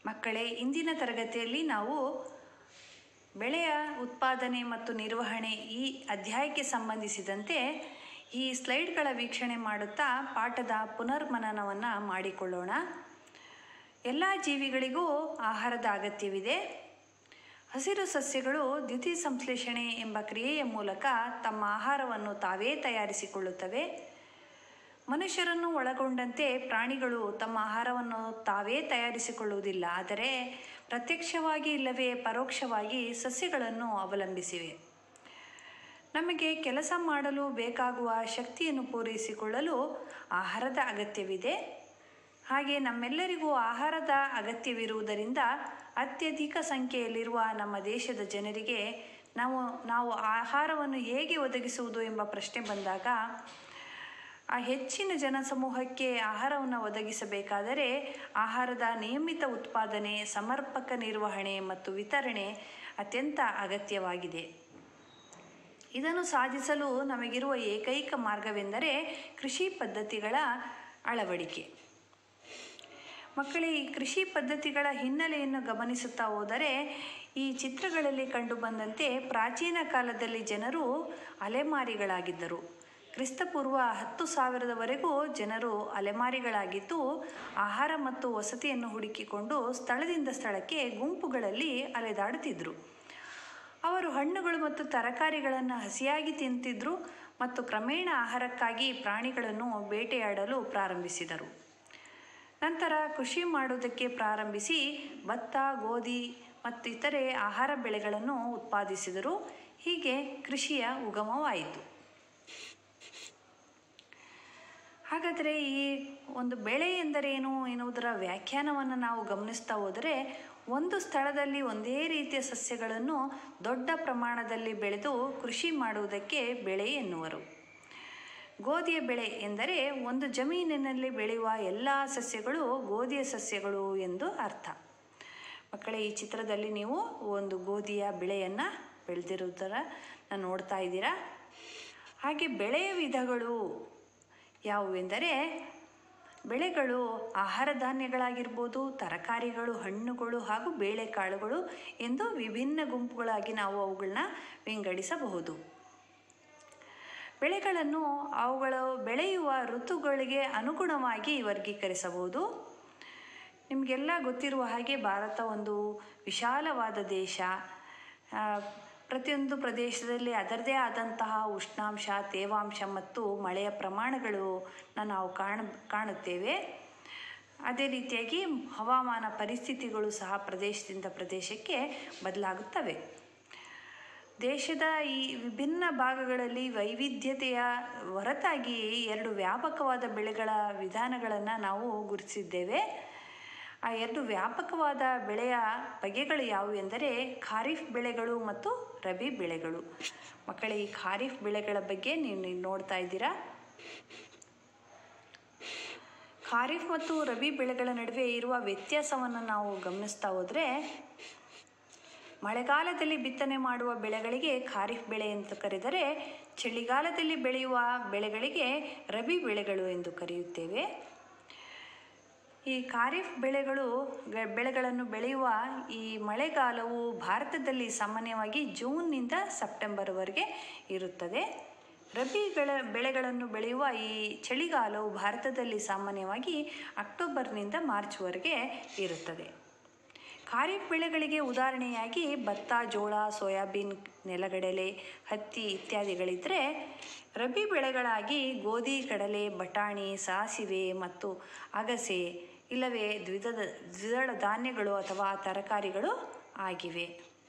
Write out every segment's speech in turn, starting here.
ಮಕ್ಕಳೇ ಇಂದಿನ ತರಗತಿಯಲ್ಲಿ ನಾವು ಬೆಳೆಯ ಉತ್ಪಾದನೆ ಮತ್ತು ನಿರ್ವಹಣೆ ಈ ಅಧ್ಯಾಯಕ್ಕೆ ಸಂಬಂಧಿಸಿದಂತೆ ಈ ಸ್ಲೈಡ್ಗಳ ವೀಕ್ಷಣೆ ಮಾಡುತ್ತಾ ಪಾಠದ ಪುನರ್ಮನನವನ್ನು ಮಾಡಿಕೊಳ್ಳೋಣ ಎಲ್ಲ ಜೀವಿಗಳಿಗೂ ಆಹಾರದ ಅಗತ್ಯವಿದೆ ಹಸಿರು ಸಸ್ಯಗಳು ದ್ಯುತಿ ಸಂಶ್ಲೇಷಣೆ ಎಂಬ ಕ್ರಿಯೆಯ ಮೂಲಕ ತಮ್ಮ ಆಹಾರವನ್ನು ತಾವೇ ತಯಾರಿಸಿಕೊಳ್ಳುತ್ತವೆ ಮನುಷ್ಯರನ್ನು ಒಳಗೊಂಡಂತೆ ಪ್ರಾಣಿಗಳು ತಮ್ಮ ಆಹಾರವನ್ನು ತಾವೇ ತಯಾರಿಸಿಕೊಳ್ಳುವುದಿಲ್ಲ ಆದರೆ ಪ್ರತ್ಯಕ್ಷವಾಗಿ ಇಲ್ಲವೇ ಪರೋಕ್ಷವಾಗಿ ಸಸ್ಯಗಳನ್ನು ಅವಲಂಬಿಸಿವೆ ನಮಗೆ ಕೆಲಸ ಮಾಡಲು ಬೇಕಾಗುವ ಶಕ್ತಿಯನ್ನು ಪೂರೈಸಿಕೊಳ್ಳಲು ಆಹಾರದ ಅಗತ್ಯವಿದೆ ಹಾಗೆ ನಮ್ಮೆಲ್ಲರಿಗೂ ಆಹಾರದ ಅಗತ್ಯವಿರುವುದರಿಂದ ಅತ್ಯಧಿಕ ಸಂಖ್ಯೆಯಲ್ಲಿರುವ ನಮ್ಮ ದೇಶದ ಜನರಿಗೆ ನಾವು ನಾವು ಆಹಾರವನ್ನು ಹೇಗೆ ಒದಗಿಸುವುದು ಎಂಬ ಪ್ರಶ್ನೆ ಬಂದಾಗ ಆ ಹೆಚ್ಚಿನ ಜನಸಮೂಹಕ್ಕೆ ಆಹಾರವನ್ನು ಒದಗಿಸಬೇಕಾದರೆ ಆಹಾರದ ನಿಯಮಿತ ಉತ್ಪಾದನೆ ಸಮರ್ಪಕ ನಿರ್ವಹಣೆ ಮತ್ತು ವಿತರಣೆ ಅತ್ಯಂತ ಅಗತ್ಯವಾಗಿದೆ ಇದನ್ನು ಸಾಧಿಸಲು ನಮಗಿರುವ ಏಕೈಕ ಮಾರ್ಗವೆಂದರೆ ಕೃಷಿ ಪದ್ಧತಿಗಳ ಅಳವಡಿಕೆ ಮಕ್ಕಳೇ ಈ ಕೃಷಿ ಪದ್ಧತಿಗಳ ಹಿನ್ನೆಲೆಯನ್ನು ಗಮನಿಸುತ್ತಾ ಹೋದರೆ ಈ ಚಿತ್ರಗಳಲ್ಲಿ ಕಂಡುಬಂದಂತೆ ಪ್ರಾಚೀನ ಕಾಲದಲ್ಲಿ ಜನರು ಅಲೆಮಾರಿಗಳಾಗಿದ್ದರು ಕ್ರಿಸ್ತಪೂರ್ವ ಹತ್ತು ಸಾವಿರದವರೆಗೂ ಜನರು ಅಲೆಮಾರಿಗಳಾಗಿದ್ದು ಆಹಾರ ಮತ್ತು ವಸತಿಯನ್ನು ಹುಡುಕಿಕೊಂಡು ಸ್ಥಳದಿಂದ ಸ್ಥಳಕ್ಕೆ ಗುಂಪುಗಳಲ್ಲಿ ಅಲೆದಾಡುತ್ತಿದ್ದರು ಅವರು ಹಣ್ಣುಗಳು ಮತ್ತು ತರಕಾರಿಗಳನ್ನು ಹಸಿಯಾಗಿ ತಿಂತಿದ್ರು ಮತ್ತು ಕ್ರಮೇಣ ಆಹಾರಕ್ಕಾಗಿ ಪ್ರಾಣಿಗಳನ್ನು ಬೇಟೆಯಾಡಲು ಪ್ರಾರಂಭಿಸಿದರು ನಂತರ ಕೃಷಿ ಮಾಡುವುದಕ್ಕೆ ಪ್ರಾರಂಭಿಸಿ ಭತ್ತ ಗೋಧಿ ಮತ್ತು ಇತರೆ ಆಹಾರ ಬೆಳೆಗಳನ್ನು ಉತ್ಪಾದಿಸಿದರು ಹೀಗೆ ಕೃಷಿಯ ಉಗಮವಾಯಿತು ಹಾಗಾದರೆ ಈ ಒಂದು ಬೆಳೆ ಎಂದರೇನು ಎನ್ನುವುದರ ವ್ಯಾಖ್ಯಾನವನ್ನು ನಾವು ಗಮನಿಸ್ತಾ ಹೋದರೆ ಒಂದು ಸ್ಥಳದಲ್ಲಿ ಒಂದೇ ರೀತಿಯ ಸಸ್ಯಗಳನ್ನು ದೊಡ್ಡ ಪ್ರಮಾಣದಲ್ಲಿ ಬೆಳೆದು ಕೃಷಿ ಮಾಡುವುದಕ್ಕೆ ಬೆಳೆ ಎನ್ನುವರು ಗೋಧಿಯ ಬೆಳೆ ಎಂದರೆ ಒಂದು ಜಮೀನಿನಲ್ಲಿ ಬೆಳೆಯುವ ಎಲ್ಲ ಸಸ್ಯಗಳು ಗೋಧಿಯ ಸಸ್ಯಗಳು ಎಂದು ಅರ್ಥ ಮಕ್ಕಳೇ ಈ ಚಿತ್ರದಲ್ಲಿ ನೀವು ಒಂದು ಗೋಧಿಯ ಬೆಳೆಯನ್ನು ಬೆಳೆದಿರುವುದನ್ನು ನೋಡ್ತಾ ಇದ್ದೀರಾ ಹಾಗೆ ಬೆಳೆಯ ವಿಧಗಳು ಯಾವುವೆಂದರೆ ಬೆಳೆಗಳು ಆಹಾರ ಧಾನ್ಯಗಳಾಗಿರ್ಬೋದು ತರಕಾರಿಗಳು ಹಣ್ಣುಗಳು ಹಾಗೂ ಬೇಳೆಕಾಳುಗಳು ಎಂದು ವಿಭಿನ್ನ ಗುಂಪುಗಳಾಗಿ ನಾವು ಅವುಗಳನ್ನ ವಿಂಗಡಿಸಬಹುದು ಬೆಳೆಗಳನ್ನು ಅವುಗಳು ಬೆಳೆಯುವ ಋತುಗಳಿಗೆ ಅನುಗುಣವಾಗಿ ವರ್ಗೀಕರಿಸಬಹುದು ನಿಮಗೆಲ್ಲ ಗೊತ್ತಿರುವ ಹಾಗೆ ಭಾರತ ಒಂದು ವಿಶಾಲವಾದ ದೇಶ ಪ್ರತಿಯೊಂದು ಪ್ರದೇಶದಲ್ಲಿ ಅದರದೇ ಆದಂತಹ ಉಷ್ಣಾಂಶ ತೇವಾಂಶ ಮತ್ತು ಮಳೆಯ ಪ್ರಮಾಣಗಳನ್ನು ನಾವು ಕಾಣ ಕಾಣುತ್ತೇವೆ ಅದೇ ರೀತಿಯಾಗಿ ಹವಾಮಾನ ಪರಿಸ್ಥಿತಿಗಳು ಸಹ ಪ್ರದೇಶದಿಂದ ಪ್ರದೇಶಕ್ಕೆ ಬದಲಾಗುತ್ತವೆ ದೇಶದ ಈ ವಿಭಿನ್ನ ಭಾಗಗಳಲ್ಲಿ ವೈವಿಧ್ಯತೆಯ ಹೊರತಾಗಿ ಎರಡು ವ್ಯಾಪಕವಾದ ಬೆಳೆಗಳ ವಿಧಾನಗಳನ್ನು ನಾವು ಗುರುತಿಸಿದ್ದೇವೆ ಆ ಎರಡು ವ್ಯಾಪಕವಾದ ಬೆಳೆಯ ಬಗೆಗಳು ಯಾವುವು ಎಂದರೆ ಖಾರಿಫ್ ಬೆಳೆಗಳು ಮತ್ತು ರಬಿ ಬೆಳೆಗಳು ಮಕ್ಕಳೇ ಈ ಖಾರಿಫ್ ಬೆಳೆಗಳ ಬಗ್ಗೆ ನೀವು ನೋಡ್ತಾ ಇದ್ದೀರಾ ಖಾರಿಫ್ ಮತ್ತು ರಬಿ ಬೆಳೆಗಳ ನಡುವೆ ಇರುವ ವ್ಯತ್ಯಾಸವನ್ನು ನಾವು ಗಮನಿಸ್ತಾ ಹೋದರೆ ಮಳೆಗಾಲದಲ್ಲಿ ಬಿತ್ತನೆ ಮಾಡುವ ಬೆಳೆಗಳಿಗೆ ಖಾರಿಫ್ ಬೆಳೆ ಎಂದು ಕರೆದರೆ ಚಳಿಗಾಲದಲ್ಲಿ ಬೆಳೆಯುವ ಬೆಳೆಗಳಿಗೆ ರಬಿ ಬೆಳೆಗಳು ಎಂದು ಕರೆಯುತ್ತೇವೆ ಈ ಖಾರಿಫ್ ಬೆಳೆಗಳು ಬೆಳೆಗಳನ್ನು ಬೆಳೆಯುವ ಈ ಮಳೆಗಾಲವು ಭಾರತದಲ್ಲಿ ಸಾಮಾನ್ಯವಾಗಿ ಜೂನ್ನಿಂದ ಸೆಪ್ಟೆಂಬರ್ವರೆಗೆ ಇರುತ್ತದೆ ರಬಿ ಬೆಳೆ ಬೆಳೆಗಳನ್ನು ಬೆಳೆಯುವ ಈ ಚಳಿಗಾಲವು ಭಾರತದಲ್ಲಿ ಸಾಮಾನ್ಯವಾಗಿ ಅಕ್ಟೋಬರ್ನಿಂದ ಮಾರ್ಚ್ವರೆಗೆ ಇರುತ್ತದೆ ಖಾರಿಫ್ ಬೆಳೆಗಳಿಗೆ ಉದಾಹರಣೆಯಾಗಿ ಭತ್ತ ಜೋಳ ಸೋಯಾಬೀನ್ ನೆಲಗಡಲೆ ಹತ್ತಿ ಇತ್ಯಾದಿಗಳಿದ್ದರೆ ರಬಿ ಬೆಳೆಗಳಾಗಿ ಗೋಧಿ ಕಡಲೆ ಬಟಾಣಿ ಸಾಸಿವೆ ಮತ್ತು ಅಗಸೆ ಇಲ್ಲವೇ ದ್ವಿಧದ ದ್ವಿದಳ ಧಾನ್ಯಗಳು ಅಥವಾ ತರಕಾರಿಗಳು ಆಗಿವೆ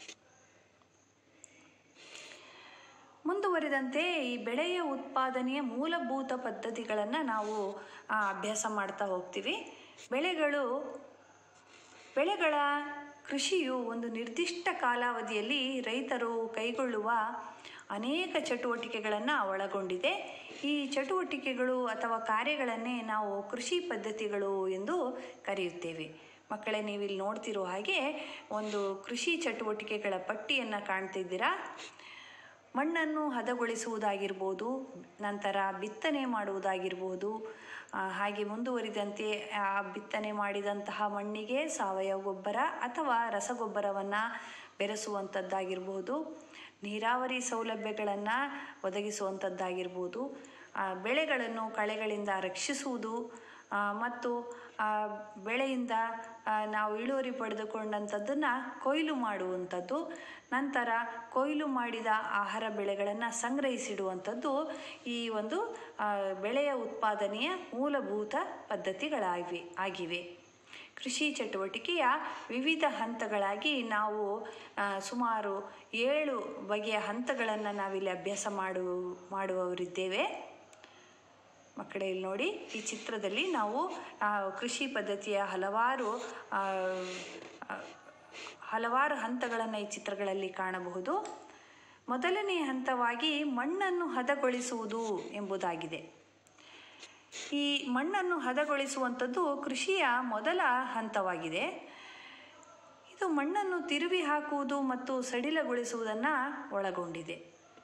ಮುಂದುವರಿದಂತೆ ಈ ಬೆಳೆಯ ಉತ್ಪಾದನೆಯ ಮೂಲಭೂತ ಪದ್ಧತಿಗಳನ್ನು ನಾವು ಅಭ್ಯಾಸ ಮಾಡ್ತಾ ಹೋಗ್ತೀವಿ ಬೆಳೆಗಳು ಬೆಳೆಗಳ ಕೃಷಿಯು ಒಂದು ನಿರ್ದಿಷ್ಟ ಕಾಲಾವಧಿಯಲ್ಲಿ ರೈತರು ಕೈಗೊಳ್ಳುವ ಅನೇಕ ಚಟುವಟಿಕೆಗಳನ್ನು ಒಳಗೊಂಡಿದೆ ಈ ಚಟುವಟಿಕೆಗಳು ಅಥವಾ ಕಾರ್ಯಗಳನ್ನೇ ನಾವು ಕೃಷಿ ಪದ್ಧತಿಗಳು ಎಂದು ಕರೆಯುತ್ತೇವೆ ಮಕ್ಕಳೇ ನೀವು ಇಲ್ಲಿ ನೋಡ್ತಿರೋ ಹಾಗೆ ಒಂದು ಕೃಷಿ ಚಟುವಟಿಕೆಗಳ ಪಟ್ಟಿಯನ್ನು ಕಾಣ್ತಿದ್ದೀರಾ ಮಣ್ಣನ್ನು ಹದಗೊಳಿಸುವುದಾಗಿರ್ಬೋದು ನಂತರ ಬಿತ್ತನೆ ಮಾಡುವುದಾಗಿರ್ಬೋದು ಆ, ಹಾಗೆ ಮುಂದುವರಿದಂತೆ ಆ ಬಿತ್ತನೆ ಮಾಡಿದಂತಹ ಮಣ್ಣಿಗೆ ಸಾವಯವ ಗೊಬ್ಬರ ಅಥವಾ ರಸಗೊಬ್ಬರವನ್ನು ಬೆರೆಸುವಂಥದ್ದಾಗಿರ್ಬೋದು ನೀರಾವರಿ ಸೌಲಭ್ಯಗಳನ್ನು ಒದಗಿಸುವಂಥದ್ದಾಗಿರ್ಬೋದು ಆ, ಬೆಳೆಗಳನ್ನು ಕಳೆಗಳಿಂದ ರಕ್ಷಿಸುವುದು ಆ, ಮತ್ತು ಆ ಬೆಳೆಯಿಂದ ಆ, ನಾವು ಇಳುವರಿ ಪಡೆದುಕೊಂಡಂಥದ್ದನ್ನು ಕೊಯ್ಲು ಮಾಡುವಂಥದ್ದು ನಂತರ ಕೊಯ್ಲು ಮಾಡಿದ ಆಹಾರ ಬೆಳೆಗಳನ್ನು ಸಂಗ್ರಹಿಸಿಡುವಂಥದ್ದು ಈ ಒಂದು ಆ, ಬೆಳೆಯ ಉತ್ಪಾದನೆಯ ಮೂಲಭೂತ ಪದ್ಧತಿಗಳಾಗಿವೆ ಆಗಿವೆ ಕೃಷಿ ಚಟುವಟಿಕೆಯ ವಿವಿಧ ಹಂತಗಳಾಗಿ ನಾವು ಆ, ಸುಮಾರು ಏಳು ಬಗೆಯ ಹಂತಗಳನ್ನು ನಾವಿಲ್ಲಿ ಅಭ್ಯಾಸ ಮಾಡು ಮಾಡುವವರಿದ್ದೇವೆ ಮಕ್ಕಳೇ ಇಲ್ಲಿ ನೋಡಿ ಈ ಚಿತ್ರದಲ್ಲಿ ನಾವು ಆ, ಕೃಷಿ ಪದ್ಧತಿಯ ಹಲವಾರು ಆ, ಆ, ಹಲವಾರು ಹಂತಗಳನ್ನು ಈ ಚಿತ್ರಗಳಲ್ಲಿ ಕಾಣಬಹುದು ಮೊದಲನೇ ಹಂತವಾಗಿ ಮಣ್ಣನ್ನು ಹದಗೊಳಿಸುವುದು ಎಂಬುದಾಗಿದೆ ಈ ಮಣ್ಣನ್ನು ಹದಗೊಳಿಸುವಂಥದ್ದು ಕೃಷಿಯ ಮೊದಲ ಹಂತವಾಗಿದೆ ಇದು ಮಣ್ಣನ್ನು ತಿರುವಿ ಹಾಕುವುದು ಮತ್ತು ಸಡಿಲಗೊಳಿಸುವುದನ್ನು ಒಳಗೊಂಡಿದೆ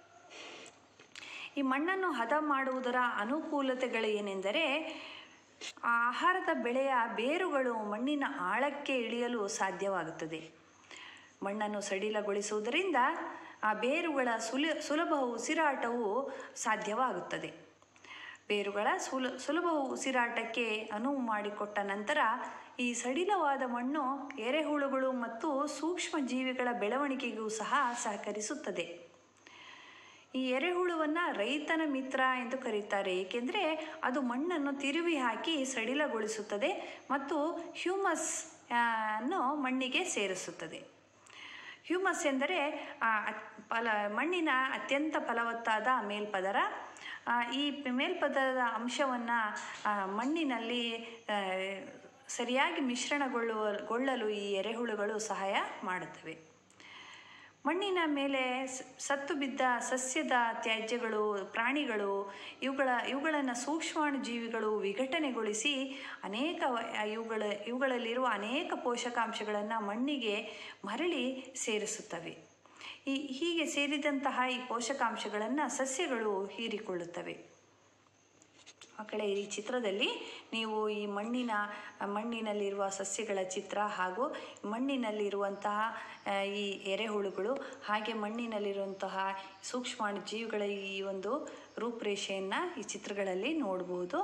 ಈ ಮಣ್ಣನ್ನು ಹದ ಮಾಡುವುದರ ಅನುಕೂಲತೆಗಳು ಏನೆಂದರೆ ಆ ಆಹಾರದ ಬೆಳೆಯ ಬೇರುಗಳು ಮಣ್ಣಿನ ಆಳಕ್ಕೆ ಇಳಿಯಲು ಸಾಧ್ಯವಾಗುತ್ತದೆ ಮಣ್ಣನ್ನು ಸಡಿಲಗೊಳಿಸುವುದರಿಂದ ಆ ಬೇರುಗಳ ಸುಲ ಸುಲಭ ಉಸಿರಾಟವು ಸಾಧ್ಯವಾಗುತ್ತದೆ ಬೇರುಗಳ ಸುಲ ಸುಲಭ ಉಸಿರಾಟಕ್ಕೆ ಅನುವು ಮಾಡಿಕೊಟ್ಟ ನಂತರ ಈ ಸಡಿಲವಾದ ಮಣ್ಣು ಎರೆಹುಳುಗಳು ಮತ್ತು ಸೂಕ್ಷ್ಮ ಜೀವಿಗಳ ಬೆಳವಣಿಗೆಗೂ ಸಹ ಸಹಕರಿಸುತ್ತದೆ ಈ ಎರೆಹುಳುವನ್ನು ರೈತನ ಮಿತ್ರ ಎಂದು ಕರೀತಾರೆ ಏಕೆಂದರೆ ಅದು ಮಣ್ಣನ್ನು ತಿರುವಿ ಹಾಕಿ ಸಡಿಲಗೊಳಿಸುತ್ತದೆ ಮತ್ತು ಹ್ಯೂಮಸ್ ಆ, ಅನ್ನು ಮಣ್ಣಿಗೆ ಸೇರಿಸುತ್ತದೆ ಹ್ಯೂಮಸ್ ಎಂದರೆ ಆ, ಅತ್- ಫಲ ಮಣ್ಣಿನ ಅತ್ಯಂತ ಫಲವತ್ತಾದ ಮೇಲ್ಪದರ ಆ, ಈ ಮೇಲ್ಪದರದ ಅಂಶವನ್ನು ಮಣ್ಣಿನಲ್ಲಿ ಆ, ಸರಿಯಾಗಿ ಮಿಶ್ರಣಗೊಳ್ಳುವ ಗೊಳ್ಳಲು ಈ ಎರೆಹುಳುಗಳು ಸಹಾಯ ಮಾಡುತ್ತವೆ ಮಣ್ಣಿನ ಮೇಲೆ ಸ- ಸತ್ತು ಬಿದ್ದ ಸಸ್ಯದ ತ್ಯಾಜ್ಯಗಳು ಪ್ರಾಣಿಗಳು ಇವುಗಳ ಇವುಗಳನ್ನು ಸೂಕ್ಷ್ಮಾಣು ಜೀವಿಗಳು ವಿಘಟನೆಗೊಳಿಸಿ ಅನೇಕ ವ- ಇವುಗಳ ಇವುಗಳಲ್ಲಿರುವ ಅನೇಕ ಪೋಷಕಾಂಶಗಳನ್ನು ಮಣ್ಣಿಗೆ ಮರಳಿ ಸೇರಿಸುತ್ತವೆ ಈ ಹೀಗೆ ಸೇರಿದಂತಹ ಈ ಪೋಷಕಾಂಶಗಳನ್ನು ಸಸ್ಯಗಳು ಹೀರಿಕೊಳ್ಳುತ್ತವೆ ಮಕ್ಕಳೇ ಈ ಚಿತ್ರದಲ್ಲಿ ನೀವು ಈ ಮಣ್ಣಿನ ಮಣ್ಣಿನಲ್ಲಿರುವ ಸಸ್ಯಗಳ ಚಿತ್ರ ಹಾಗೂ ಮಣ್ಣಿನಲ್ಲಿರುವಂತಹ ಆ, ಈ ಎರೆಹುಳುಗಳು ಹಾಗೆ ಮಣ್ಣಿನಲ್ಲಿರುವಂತಹ ಸೂಕ್ಷ್ಮಾಣು ಜೀವಿಗಳ ಈ ಒಂದು ರೂಪರೇಷೆಯನ್ನು ಈ ಚಿತ್ರಗಳಲ್ಲಿ ನೋಡಬಹುದು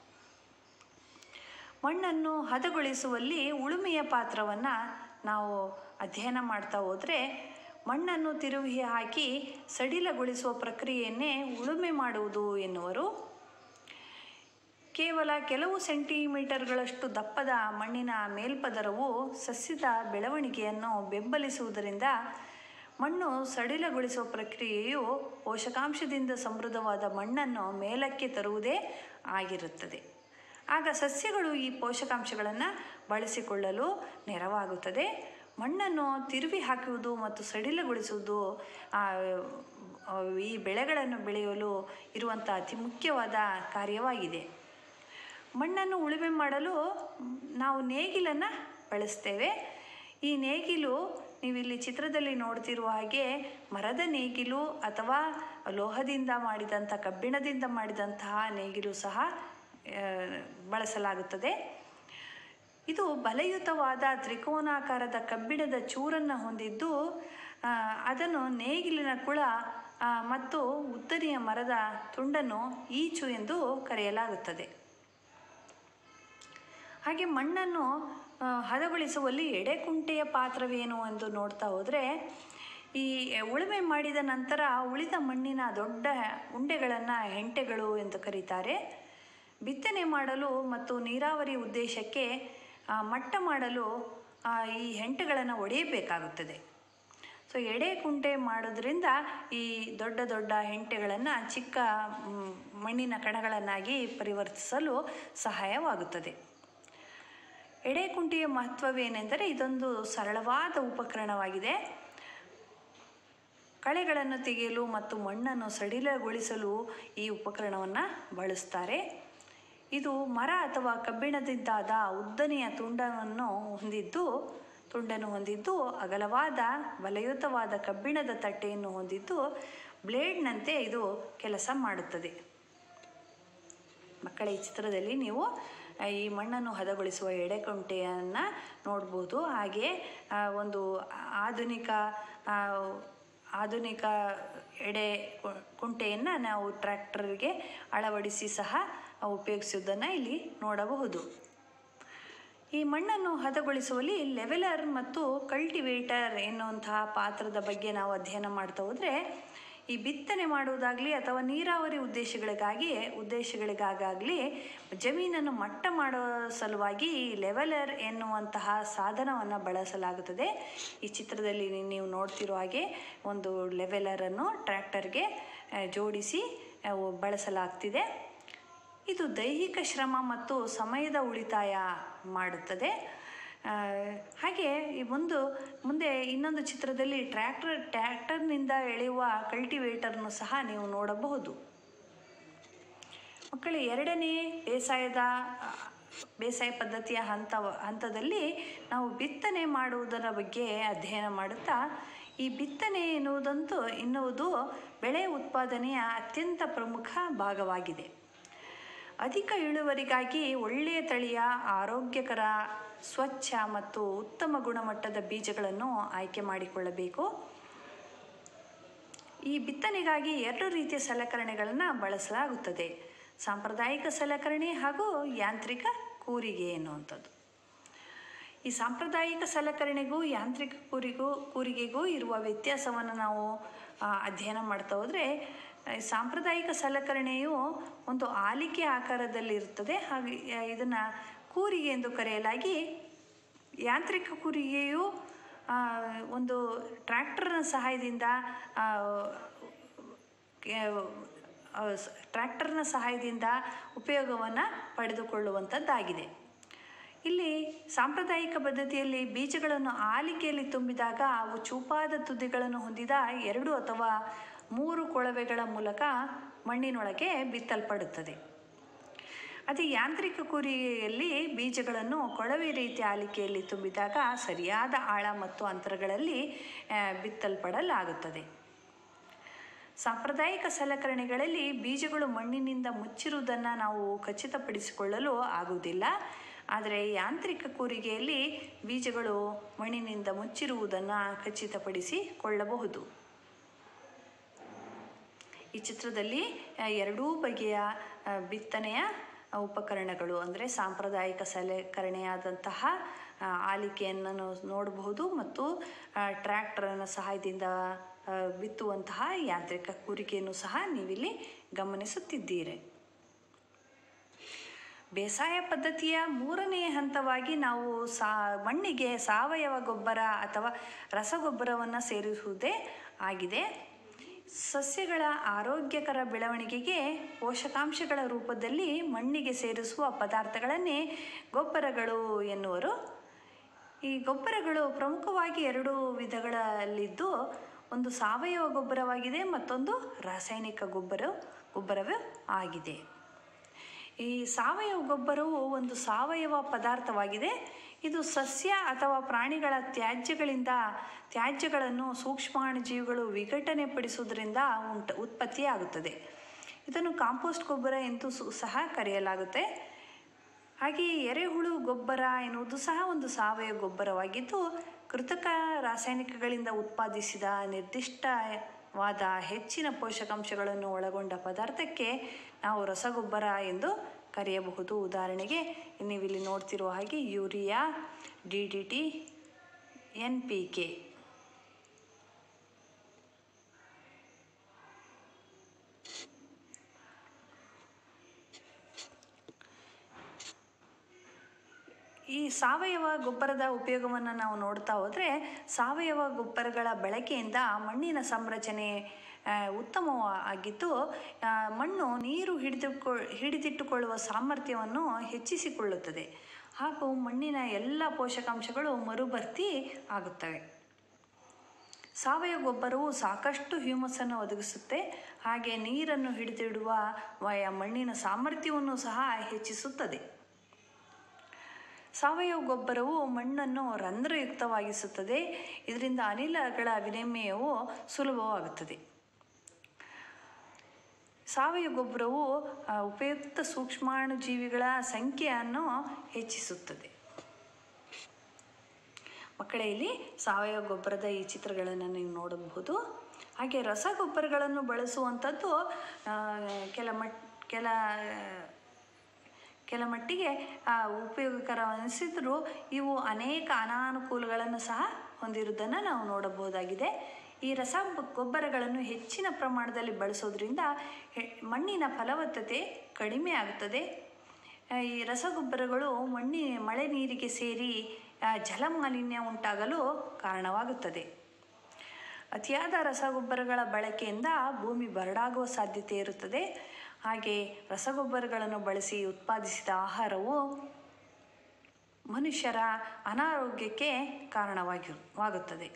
ಮಣ್ಣನ್ನು ಹದಗೊಳಿಸುವಲ್ಲಿ ಉಳುಮೆಯ ಪಾತ್ರವನ್ನು ನಾವು ಅಧ್ಯಯನ ಮಾಡ್ತಾ ಹೋದರೆ ಮಣ್ಣನ್ನು ತಿರುವಿ ಹಾಕಿ ಸಡಿಲಗೊಳಿಸುವ ಪ್ರಕ್ರಿಯೆಯನ್ನೇ ಉಳುಮೆ ಮಾಡುವುದು ಎನ್ನುವರು ಕೇವಲ ಕೆಲವು ಸೆಂಟಿಮೀಟರ್ಗಳಷ್ಟು ದಪ್ಪದ ಮಣ್ಣಿನ ಮೇಲ್ಪದರವು ಸಸ್ಯದ ಬೆಳವಣಿಗೆಯನ್ನು ಬೆಂಬಲಿಸುವುದರಿಂದ ಮಣ್ಣು ಸಡಿಲಗೊಳಿಸುವ ಪ್ರಕ್ರಿಯೆಯು ಪೋಷಕಾಂಶದಿಂದ ಸಮೃದ್ಧವಾದ ಮಣ್ಣನ್ನು ಮೇಲಕ್ಕೆ ತರುವುದೇ ಆಗಿರುತ್ತದೆ ಆಗ ಸಸ್ಯಗಳು ಈ ಪೋಷಕಾಂಶಗಳನ್ನು ಬಳಸಿಕೊಳ್ಳಲು ನೆರವಾಗುತ್ತದೆ ಮಣ್ಣನ್ನು ತಿರುವಿ ಹಾಕುವುದು ಮತ್ತು ಸಡಿಲಗೊಳಿಸುವುದು ಆ, ಆ, ಈ ಬೆಳೆಗಳನ್ನು ಬೆಳೆಯಲು ಇರುವಂಥ ಅತಿ ಮುಖ್ಯವಾದ ಕಾರ್ಯವಾಗಿದೆ ಮಣ್ಣನ್ನು ಉಳುಮೆ ಮಾಡಲು ನಾವು ನೇಗಿಲನ್ನು ಬಳಸ್ತೇವೆ ಈ ನೇಗಿಲು ನೀವಿಲ್ಲಿ ಚಿತ್ರದಲ್ಲಿ ನೋಡ್ತಿರುವ ಹಾಗೆ ಮರದ ನೇಗಿಲು ಅಥವಾ ಲೋಹದಿಂದ ಮಾಡಿದಂಥ ಕಬ್ಬಿಣದಿಂದ ಮಾಡಿದಂತಹ ನೇಗಿಲು ಸಹ ಆ, ಬಳಸಲಾಗುತ್ತದೆ ಇದು ಬಲಯುತವಾದ ತ್ರಿಕೋನಾಕಾರದ ಕಬ್ಬಿಣದ ಚೂರನ್ನು ಹೊಂದಿದ್ದು ಆ, ಅದನ್ನು ನೇಗಿಲಿನ ಕುಳ ಆ, ಮತ್ತು ಉದ್ದನೆಯ ಮರದ ತುಂಡನ್ನು ಈಚು ಎಂದು ಕರೆಯಲಾಗುತ್ತದೆ ಹಾಗೆ ಮಣ್ಣನ್ನು ಆ, ಹದಗೊಳಿಸುವಲ್ಲಿ ಎಡೆಕುಂಟೆಯ ಪಾತ್ರವೇನು ಎಂದು ನೋಡ್ತಾ ಹೋದರೆ ಈ ಉಳುಮೆ ಮಾಡಿದ ನಂತರ ಉಳಿದ ಮಣ್ಣಿನ ದೊಡ್ಡ ಉಂಡೆಗಳನ್ನು ಹೆಂಟೆಗಳು ಎಂದು ಕರೀತಾರೆ ಬಿತ್ತನೆ ಮಾಡಲು ಮತ್ತು ನೀರಾವರಿ ಉದ್ದೇಶಕ್ಕೆ ಆ, ಮಟ್ಟ ಮಾಡಲು ಆ, ಈ ಹೆಂಟೆಗಳನ್ನು ಒಡೆಯಬೇಕಾಗುತ್ತದೆ ಸೊ ಎಡೆ ಕುಂಟೆ ಮಾಡೋದ್ರಿಂದ ಈ ದೊಡ್ಡ ದೊಡ್ಡ ಹೆಂಟೆಗಳನ್ನು ಚಿಕ್ಕ ಮ್, ಮಣ್ಣಿನ ಕಣಗಳನ್ನಾಗಿ ಪರಿವರ್ತಿಸಲು ಸಹಾಯವಾಗುತ್ತದೆ ಎಡೆಕುಂಟೆಯ ಮಹತ್ವವೇನೆಂದರೆ ಇದೊಂದು ಸರಳವಾದ ಉಪಕರಣವಾಗಿದೆ ಕಳೆಗಳನ್ನು ತೆಗೆಯಲು ಮತ್ತು ಮಣ್ಣನ್ನು ಸಡಿಲಗೊಳಿಸಲು ಈ ಉಪಕರಣವನ್ನು ಬಳಸ್ತಾರೆ ಇದು ಮರ ಅಥವಾ ಕಬ್ಬಿಣದಿಂದಾದ ಉದ್ದನೆಯ ತುಂಡವನ್ನು ಹೊಂದಿದ್ದು ತುಂಡನ್ನು ಹೊಂದಿದ್ದು ಅಗಲವಾದ ಬಲಯುತವಾದ ಕಬ್ಬಿಣದ ತಟ್ಟೆಯನ್ನು ಹೊಂದಿದ್ದು ಬ್ಲೇಡ್ನಂತೆ ಇದು ಕೆಲಸ ಮಾಡುತ್ತದೆ ಮಕ್ಕಳ ಈ ಚಿತ್ರದಲ್ಲಿ ನೀವು ಆ, ಈ ಮಣ್ಣನ್ನು ಹದಗೊಳಿಸುವ ಎಡೆಕುಂಟೆಯನ್ನು ನೋಡ್ಬೋದು ಹಾಗೆ ಆ, ಒಂದು ಆಧುನಿಕ ಆ, ಆಧುನಿಕ ಎಡೆ ಕು- ಕುಂಟೆಯನ್ನು ನಾವು ಟ್ರ್ಯಾಕ್ಟರ್ಗೆ ಅಳವಡಿಸಿ ಸಹ ಉಪಯೋಗಿಸುವುದನ್ನು ಇಲ್ಲಿ ನೋಡಬಹುದು ಈ ಮಣ್ಣನ್ನು ಹದಗೊಳಿಸುವಲ್ಲಿ ಲೆವೆಲರ್ ಮತ್ತು ಕಲ್ಟಿವೇಟರ್ ಎನ್ನುವಂತಹ ಪಾತ್ರದ ಬಗ್ಗೆ ನಾವು ಅಧ್ಯಯನ ಮಾಡ್ತಾ ಹೋದರೆ ಈ ಬಿತ್ತನೆ ಮಾಡುವುದಾಗಲಿ ಅಥವಾ ನೀರಾವರಿ ಉದ್ದೇಶಗಳಿಗಾಗಿ ಉದ್ದೇಶಗಳಿಗಾಗಲಿ ಜಮೀನನ್ನು ಮಟ್ಟ ಮಾಡುವ ಸಲುವಾಗಿ ಈ ಲೆವೆಲರ್ ಎನ್ನುವಂತಹ ಸಾಧನವನ್ನು ಬಳಸಲಾಗುತ್ತದೆ ಈ ಚಿತ್ರದಲ್ಲಿ ನೀವು ನೋಡ್ತಿರೋ ಹಾಗೆ ಒಂದು ಲೆವೆಲರನ್ನು ಟ್ರ್ಯಾಕ್ಟರ್ಗೆ ಆ, ಜೋಡಿಸಿ ಆ, ಬಳಸಲಾಗ್ತಿದೆ ಇದು ದೈಹಿಕ ಶ್ರಮ ಮತ್ತು ಸಮಯದ ಉಳಿತಾಯ ಮಾಡುತ್ತದೆ ಆ, ಹಾಗೆ ಈ ಒಂದು ಮುಂದೆ ಇನ್ನೊಂದು ಚಿತ್ರದಲ್ಲಿ ಟ್ರ್ಯಾಕ್ಟರ್ ಟ್ರ್ಯಾಕ್ಟರ್ನಿಂದ ಎಳೆಯುವ ಕಲ್ಟಿವೇಟರ್ನು ಸಹ ನೀವು ನೋಡಬಹುದು ಮಕ್ಕಳು ಎರಡನೇ ಬೇಸಾಯದ ಆ, ಬೇಸಾಯ ಪದ್ಧತಿಯ ಹಂತ ಹಂತದಲ್ಲಿ ನಾವು ಬಿತ್ತನೆ ಮಾಡುವುದರ ಬಗ್ಗೆ ಅಧ್ಯಯನ ಮಾಡುತ್ತಾ ಈ ಬಿತ್ತನೆ ಎನ್ನುವುದಂತೂ ಎನ್ನುವುದು ಬೆಳೆ ಉತ್ಪಾದನೆಯ ಅತ್ಯಂತ ಪ್ರಮುಖ ಭಾಗವಾಗಿದೆ ಅಧಿಕ ಇಳುವರಿಗಾಗಿ ಒಳ್ಳೆಯ ತಳಿಯ ಆರೋಗ್ಯಕರ ಸ್ವಚ್ಛ ಮತ್ತು ಉತ್ತಮ ಗುಣಮಟ್ಟದ ಬೀಜಗಳನ್ನು ಆಯ್ಕೆ ಮಾಡಿಕೊಳ್ಳಬೇಕು ಈ ಬಿತ್ತನೆಗಾಗಿ ಎರಡು ರೀತಿಯ ಸಲಕರಣೆಗಳನ್ನು ಬಳಸಲಾಗುತ್ತದೆ ಸಾಂಪ್ರದಾಯಿಕ ಸಲಕರಣೆ ಹಾಗೂ ಯಾಂತ್ರಿಕ ಕೂರಿಗೆ ಎನ್ನುವಂಥದ್ದು ಈ ಸಾಂಪ್ರದಾಯಿಕ ಸಲಕರಣೆಗೂ ಯಾಂತ್ರಿಕ ಕೂರಿಗೂ ಕೂರಿಗೆಗೂ ಇರುವ ವ್ಯತ್ಯಾಸವನ್ನು ನಾವು ಆ, ಅಧ್ಯಯನ ಮಾಡ್ತಾ ಹೋದರೆ ಸಾಂಪ್ರದಾಯಿಕ ಸಲಕರಣೆಯು ಒಂದು ಆಲಿಕೆ ಆಕಾರದಲ್ಲಿರುತ್ತದೆ ಹಾಗೆ ಇದನ್ನು ಕೂರಿಗೆ ಎಂದು ಕರೆಯಲಾಗಿ ಯಾಂತ್ರಿಕ ಕೂರಿಗೆಯು ಆ, ಒಂದು ಟ್ರ್ಯಾಕ್ಟರ್ನ ಸಹಾಯದಿಂದ ಆ, ಕೆ- ಆ, ಸ್- ಟ್ರ್ಯಾಕ್ಟರ್ನ ಸಹಾಯದಿಂದ ಉಪಯೋಗವನ್ನು ಪಡೆದುಕೊಳ್ಳುವಂಥದ್ದಾಗಿದೆ ಇಲ್ಲಿ ಸಾಂಪ್ರದಾಯಿಕ ಪದ್ಧತಿಯಲ್ಲಿ ಬೀಜಗಳನ್ನು ಆಲಿಕೆಯಲ್ಲಿ ತುಂಬಿದಾಗ ಅವು ಚೂಪಾದ ತುದಿಗಳನ್ನು ಹೊಂದಿದ ಎರಡು ಅಥವಾ ಮೂರು ಕೊಳವೆಗಳ ಮೂಲಕ ಮಣ್ಣಿನೊಳಗೆ ಬಿತ್ತಲ್ಪಡುತ್ತದೆ ಅದೇ ಯಾಂತ್ರಿಕ ಕೂರಿಗೆಯಲ್ಲಿ ಬೀಜಗಳನ್ನು ಕೊಳವೆ ರೀತಿಯ ಆಲಿಕೆಯಲ್ಲಿ ತುಂಬಿದಾಗ ಸರಿಯಾದ ಆಳ ಮತ್ತು ಅಂತರಗಳಲ್ಲಿ ಆ, ಬಿತ್ತಲ್ಪಡಲಾಗುತ್ತದೆ ಸಾಂಪ್ರದಾಯಿಕ ಸಲಕರಣೆಗಳಲ್ಲಿ ಬೀಜಗಳು ಮಣ್ಣಿನಿಂದ ಮುಚ್ಚಿರುವುದನ್ನು ನಾವು ಖಚಿತಪಡಿಸಿಕೊಳ್ಳಲು ಆಗುವುದಿಲ್ಲ ಆದರೆ ಯಾಂತ್ರಿಕ ಕೂರಿಗೆಯಲ್ಲಿ ಬೀಜಗಳು ಮಣ್ಣಿನಿಂದ ಮುಚ್ಚಿರುವುದನ್ನು ಖಚಿತಪಡಿಸಿಕೊಳ್ಳಬಹುದು ಈ ಚಿತ್ರದಲ್ಲಿ ಆ, ಎರಡೂ ಬಗೆಯ ಆ, ಬಿತ್ತನೆಯ ಉಪಕರಣಗಳು ಅಂದರೆ ಸಾಂಪ್ರದಾಯಿಕ ಸಲಕರಣೆಯಾದಂತಹ ಆ, ಆಲಿಕೆಯನ್ನು ನಾವು ನೋಡಬಹುದು ಮತ್ತು ಟ್ರ್ಯಾಕ್ಟರನ ಸಹಾಯದಿಂದ ಆ, ಬಿತ್ತುವಂತಹ ಯಾಂತ್ರಿಕ ಕೂರಿಕೆಯನ್ನು ಸಹ ನೀವಿಲ್ಲಿ ಗಮನಿಸುತ್ತಿದ್ದೀರಿ ಬೇಸಾಯ ಪದ್ಧತಿಯ ಮೂರನೇ ಹಂತವಾಗಿ ನಾವು ಸಾ ಮಣ್ಣಿಗೆ ಸಾವಯವ ಗೊಬ್ಬರ ಅಥವಾ ರಸಗೊಬ್ಬರವನ್ನು ಸೇರಿಸುವುದೇ ಆಗಿದೆ ಸಸ್ಯಗಳ ಆರೋಗ್ಯಕರ ಬೆಳವಣಿಗೆಗೆ ಪೋಷಕಾಂಶಗಳ ರೂಪದಲ್ಲಿ ಮಣ್ಣಿಗೆ ಸೇರಿಸುವ ಪದಾರ್ಥಗಳನ್ನೇ ಗೊಬ್ಬರಗಳು ಎನ್ನುವರು ಈ ಗೊಬ್ಬರಗಳು ಪ್ರಮುಖವಾಗಿ ಎರಡು ವಿಧಗಳಲ್ಲಿದ್ದು ಒಂದು ಸಾವಯವ ಗೊಬ್ಬರವಾಗಿದೆ ಮತ್ತೊಂದು ರಾಸಾಯನಿಕ ಗೊಬ್ಬರ ಗೊಬ್ಬರವೇ ಆಗಿದೆ ಈ ಸಾವಯವ ಗೊಬ್ಬರವು ಒಂದು ಸಾವಯವ ಪದಾರ್ಥವಾಗಿದೆ ಇದು ಸಸ್ಯ ಅಥವಾ ಪ್ರಾಣಿಗಳ ತ್ಯಾಜ್ಯಗಳಿಂದ ತ್ಯಾಜ್ಯಗಳನ್ನು ಸೂಕ್ಷ್ಮಾಣುಜೀವಿಗಳು ವಿಘಟನೆ ಪಡಿಸುವುದರಿಂದ ಉಂಟ ಉತ್ಪತ್ತಿಯಾಗುತ್ತದೆ ಇದನ್ನು ಕಾಂಪೋಸ್ಟ್ ಗೊಬ್ಬರ ಎಂದು ಸು- ಸಹ ಕರೆಯಲಾಗುತ್ತೆ ಹಾಗೆಯೇ ಎರೆಹುಳು ಗೊಬ್ಬರ ಎನ್ನುವುದು ಸಹ ಒಂದು ಸಾವಯವ ಗೊಬ್ಬರವಾಗಿದ್ದು ಕೃತಕ ರಾಸಾಯನಿಕಗಳಿಂದ ಉತ್ಪಾದಿಸಿದ ನಿರ್ದಿಷ್ಟವಾದ ಹೆಚ್ಚಿನ ಪೋಷಕಾಂಶಗಳನ್ನು ಒಳಗೊಂಡ ಪದಾರ್ಥಕ್ಕೆ ನಾವು ರಸಗೊಬ್ಬರ ಎಂದು ಕರೆಯಬಹುದು ಉದಾಹರಣೆಗೆ ನೀವಿಲ್ಲಿ ನೋಡ್ತಿರುವ ಹಾಗೆ urea D D T N P K ಈ ಸಾವಯವ ಗೊಬ್ಬರದ ಉಪಯೋಗವನ್ನು ನಾವು ನೋಡ್ತಾ ಹೋದರೆ ಸಾವಯವ ಗೊಬ್ಬರಗಳ ಬಳಕೆಯಿಂದ ಮಣ್ಣಿನ ಸಂರಚನೆ ಆ, ಉತ್ತಮವಾಗಿದ್ದು ಆ, ಮಣ್ಣು ನೀರು ಹಿಡಿದುಕೊ ಹಿಡಿದಿಟ್ಟುಕೊಳ್ಳುವ ಸಾಮರ್ಥ್ಯವನ್ನು ಹೆಚ್ಚಿಸಿಕೊಳ್ಳುತ್ತದೆ ಹಾಗೂ ಮಣ್ಣಿನ ಎಲ್ಲ ಪೋಷಕಾಂಶಗಳು ಮರುಭರ್ತಿ ಆಗುತ್ತವೆ ಸಾವಯವ ಗೊಬ್ಬರವು ಸಾಕಷ್ಟು ಹ್ಯೂಮಸನ್ನು ಒದಗಿಸುತ್ತೆ ಹಾಗೆ ನೀರನ್ನು ಹಿಡಿದಿಡುವ ವಯ ಮಣ್ಣಿನ ಸಾಮರ್ಥ್ಯವನ್ನು ಸಹ ಹೆಚ್ಚಿಸುತ್ತದೆ ಸಾವಯವ ಗೊಬ್ಬರವು ಮಣ್ಣನ್ನು ರಂಧ್ರಯುಕ್ತವಾಗಿಸುತ್ತದೆ ಇದರಿಂದ ಅನಿಲಗಳ ವಿನಿಮಯವು ಸುಲಭವಾಗುತ್ತದೆ ಸಾವಯವ ಗೊಬ್ಬರವು ಆ, ಉಪಯುಕ್ತ ಸೂಕ್ಷ್ಮಾಣುಜೀವಿಗಳ ಸಂಖ್ಯೆಯನ್ನು ಹೆಚ್ಚಿಸುತ್ತದೆ ಮಕ್ಕಳೇ ಇಲ್ಲಿ ಸಾವಯವ ಗೊಬ್ಬರದ ಈ ಚಿತ್ರಗಳನ್ನು ನೀವು ನೋಡಬಹುದು ಹಾಗೆ ರಸಗೊಬ್ಬರಗಳನ್ನು ಬಳಸುವಂಥದ್ದು ಆ, ಕೆಲ ಮಟ್ ಕೆಲ ಕೆಲ ಮಟ್ಟಿಗೆ ಆ, ಉಪಯೋಗಕರ ಅನಿಸಿದರೂ ಇವು ಅನೇಕ ಅನಾನುಕೂಲಗಳನ್ನು ಸಹ ಹೊಂದಿರುವುದನ್ನು ನಾವು ನೋಡಬಹುದಾಗಿದೆ ಈ ರಸ ಗೊಬ್ಬರಗಳನ್ನು ಹೆಚ್ಚಿನ ಪ್ರಮಾಣದಲ್ಲಿ ಬಳಸೋದ್ರಿಂದ ಹೆ- ಮಣ್ಣಿನ ಫಲವತ್ತತೆ ಕಡಿಮೆ ಆಗುತ್ತದೆ ಆ, ಈ ರಸಗೊಬ್ಬರಗಳು ಮಣ್ಣಿ ಮಳೆ ನೀರಿಗೆ ಸೇರಿ ಆ, ಜಲಮಾಲಿನ್ಯ ಉಂಟಾಗಲು ಕಾರಣವಾಗುತ್ತದೆ ಅತಿಯಾದ ರಸಗೊಬ್ಬರಗಳ ಬಳಕೆಯಿಂದ ಭೂಮಿ ಬರಡಾಗುವ ಸಾಧ್ಯತೆ ಇರುತ್ತದೆ ಹಾಗೆ ರಸಗೊಬ್ಬರಗಳನ್ನು ಬಳಸಿ ಉತ್ಪಾದಿಸಿದ ಆಹಾರವು ಮನುಷ್ಯರ ಅನಾರೋಗ್ಯಕ್ಕೆ ಕಾರಣವಾಗಿರುವಾಗುತ್ತದೆ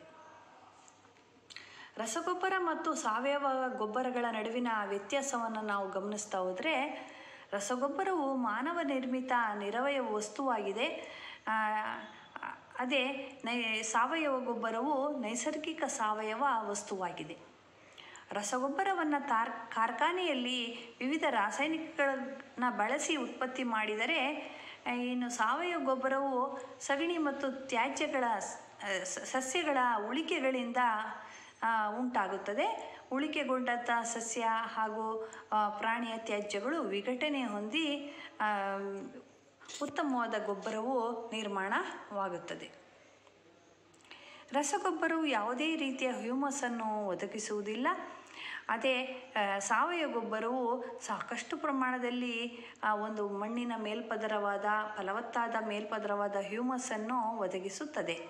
ರಸಗೊಬ್ಬರ ಮತ್ತು ಸಾವಯವ ಗೊಬ್ಬರಗಳ ನಡುವಿನ ವ್ಯತ್ಯಾಸವನ್ನು ನಾವು ಗಮನಿಸ್ತಾ ಹೋದರೆ ರಸಗೊಬ್ಬರವು ಮಾನವ ನಿರ್ಮಿತ ನಿರವಯ ವಸ್ತುವಾಗಿದೆ ಆ, ಅದೇ ನೈ ಸಾವಯವ ಗೊಬ್ಬರವು ನೈಸರ್ಗಿಕ ಸಾವಯವ ವಸ್ತುವಾಗಿದೆ ರಸಗೊಬ್ಬರವನ್ನು ತಾರ್ ಕಾರ್ಖಾನೆಯಲ್ಲಿ ವಿವಿಧ ರಾಸಾಯನಿಕಗಳನ್ನ ಬಳಸಿ ಉತ್ಪತ್ತಿ ಮಾಡಿದರೆ ಆ, ಇನ್ನು ಸಾವಯವ ಗೊಬ್ಬರವು ಸಗಣಿ ಮತ್ತು ತ್ಯಾಜ್ಯಗಳ ಸ- ಸ- ಸಸ್ಯಗಳ ಉಳಿಕೆಗಳಿಂದ ಆ, ಉಂಟಾಗುತ್ತದೆ ಉಳಿಕೆಗೊಂಡಂಥ ಸಸ್ಯ ಹಾಗೂ ಆ, ಪ್ರಾಣಿಯ ತ್ಯಾಜ್ಯಗಳು ವಿಘಟನೆ ಹೊಂದಿ ಆ, ಉತ್ತಮವಾದ ಗೊಬ್ಬರವು ನಿರ್ಮಾಣವಾಗುತ್ತದೆ ರಸಗೊಬ್ಬರವು ಯಾವುದೇ ರೀತಿಯ ಹ್ಯೂಮಸನ್ನು ಒದಗಿಸುವುದಿಲ್ಲ ಅದೇ ಆ, ಸಾವಯವ ಗೊಬ್ಬರವು ಸಾಕಷ್ಟು ಪ್ರಮಾಣದಲ್ಲಿ ಆ, ಒಂದು ಮಣ್ಣಿನ ಮೇಲ್ಪದರವಾದ ಫಲವತ್ತಾದ ಮೇಲ್ಪದರವಾದ ಹ್ಯೂಮಸನ್ನು ಒದಗಿಸುತ್ತದೆ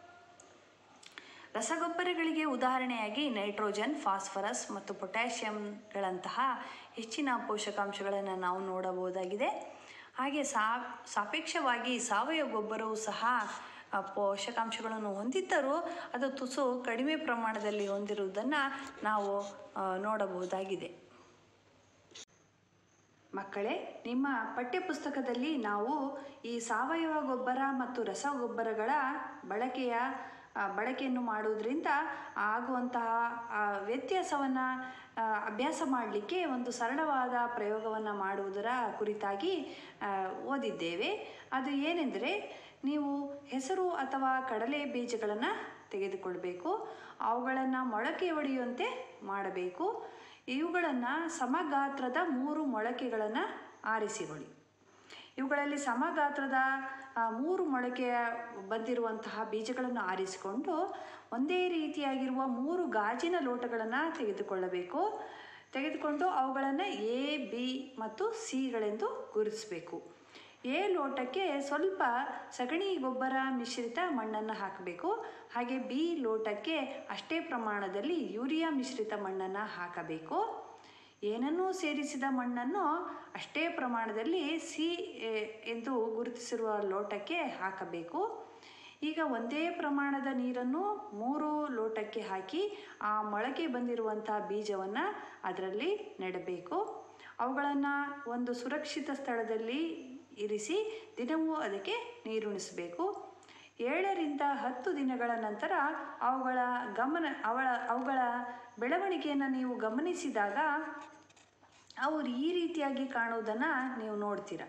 ರಸಗೊಬ್ಬರಗಳಿಗೆ ಉದಾಹರಣೆಯಾಗಿ ನೈಟ್ರೋಜನ್ ಫಾಸ್ಫರಸ್ ಮತ್ತು ಪೊಟ್ಯಾಷಿಯಂಗಳಂತಹ ಹೆಚ್ಚಿನ ಪೋಷಕಾಂಶಗಳನ್ನು ನಾವು ನೋಡಬಹುದಾಗಿದೆ ಹಾಗೆ ಸಾ ಸಾಪೇಕ್ಷವಾಗಿ ಸಾವಯವ ಗೊಬ್ಬರವು ಸಹ ಆ, ಪೋಷಕಾಂಶಗಳನ್ನು ಹೊಂದಿದ್ದರೂ ಅದು ತುಸು ಕಡಿಮೆ ಪ್ರಮಾಣದಲ್ಲಿ ಹೊಂದಿರುವುದನ್ನು ನಾವು ಆ, ನೋಡಬಹುದಾಗಿದೆ ಮಕ್ಕಳೇ ನಿಮ್ಮ ಪಠ್ಯಪುಸ್ತಕದಲ್ಲಿ ನಾವು ಈ ಸಾವಯವ ಗೊಬ್ಬರ ಮತ್ತು ರಸಗೊಬ್ಬರಗಳ ಬಳಕೆಯ ಆ, ಬಳಕೆಯನ್ನು ಮಾಡುವುದರಿಂದ ಆಗುವಂತಹ ವ್ಯತ್ಯಾಸವನ್ನು ಅಭ್ಯಾಸ ಮಾಡಲಿಕ್ಕೆ ಒಂದು ಸರಳವಾದ ಪ್ರಯೋಗವನ್ನು ಮಾಡುವುದರ ಕುರಿತಾಗಿ ಆ, ಓದಿದ್ದೇವೆ ಅದು ಏನೆಂದರೆ ನೀವು ಹೆಸರು ಅಥವಾ ಕಡಲೆ ಬೀಜಗಳನ್ನು ತೆಗೆದುಕೊಳ್ಬೇಕು ಅವುಗಳನ್ನು ಮೊಳಕೆ ಒಡೆಯುವಂತೆ ಮಾಡಬೇಕು ಇವುಗಳನ್ನು ಸಮಗಾತ್ರದ ಮೂರು ಮೊಳಕೆಗಳನ್ನು ಆರಿಸಿಕೊಳ್ಳಿ ಇವುಗಳಲ್ಲಿ ಸಮಗಾತ್ರದ ಆ, ಮೂರು ಮೊಳಕೆಯ ಬಂದಿರುವಂತಹ ಬೀಜಗಳನ್ನು ಆರಿಸಿಕೊಂಡು ಒಂದೇ ರೀತಿಯಾಗಿರುವ ಮೂರು ಗಾಜಿನ ಲೋಟಗಳನ್ನು ತೆಗೆದುಕೊಳ್ಳಬೇಕು ತೆಗೆದುಕೊಂಡು ಅವುಗಳನ್ನು ಎ ಬಿ ಮತ್ತು ಸಿಗಳೆಂದು ಗುರುತಿಸಬೇಕು ಎ ಲೋಟಕ್ಕೆ ಸ್ವಲ್ಪ ಸಗಣಿ ಗೊಬ್ಬರ ಮಿಶ್ರಿತ ಮಣ್ಣನ್ನು ಹಾಕಬೇಕು ಹಾಗೆ ಬಿ ಲೋಟಕ್ಕೆ ಅಷ್ಟೇ ಪ್ರಮಾಣದಲ್ಲಿ ಯೂರಿಯಾ ಮಿಶ್ರಿತ ಮಣ್ಣನ್ನು ಹಾಕಬೇಕು ಏನನ್ನೂ ಸೇರಿಸಿದ ಮಣ್ಣನ್ನು ಅಷ್ಟೇ ಪ್ರಮಾಣದಲ್ಲಿ ಸಿ ಎ, ಎಂದು ಗುರುತಿಸಿರುವ ಲೋಟಕ್ಕೆ ಹಾಕಬೇಕು ಈಗ ಒಂದೇ ಪ್ರಮಾಣದ ನೀರನ್ನು ಮೂರು ಲೋಟಕ್ಕೆ ಹಾಕಿ ಆ ಮೊಳಕೆ ಬಂದಿರುವಂಥ ಬೀಜವನ್ನು ಅದರಲ್ಲಿ ನೆಡಬೇಕು ಅವುಗಳನ್ನು ಒಂದು ಸುರಕ್ಷಿತ ಸ್ಥಳದಲ್ಲಿ ಇರಿಸಿ ದಿನವೂ ಅದಕ್ಕೆ ನೀರುಣಿಸಬೇಕು ಏಳರಿಂದ ಹತ್ತು ದಿನಗಳ ನಂತರ ಅವುಗಳ ಗಮನ ಅವಳ ಅವುಗಳ ಬೆಳವಣಿಗೆಯನ್ನು ನೀವು ಗಮನಿಸಿದಾಗ ಅವು ಈ ರೀತಿಯಾಗಿ ಕಾಣುವುದನ್ನು ನೀವು ನೋಡ್ತೀರ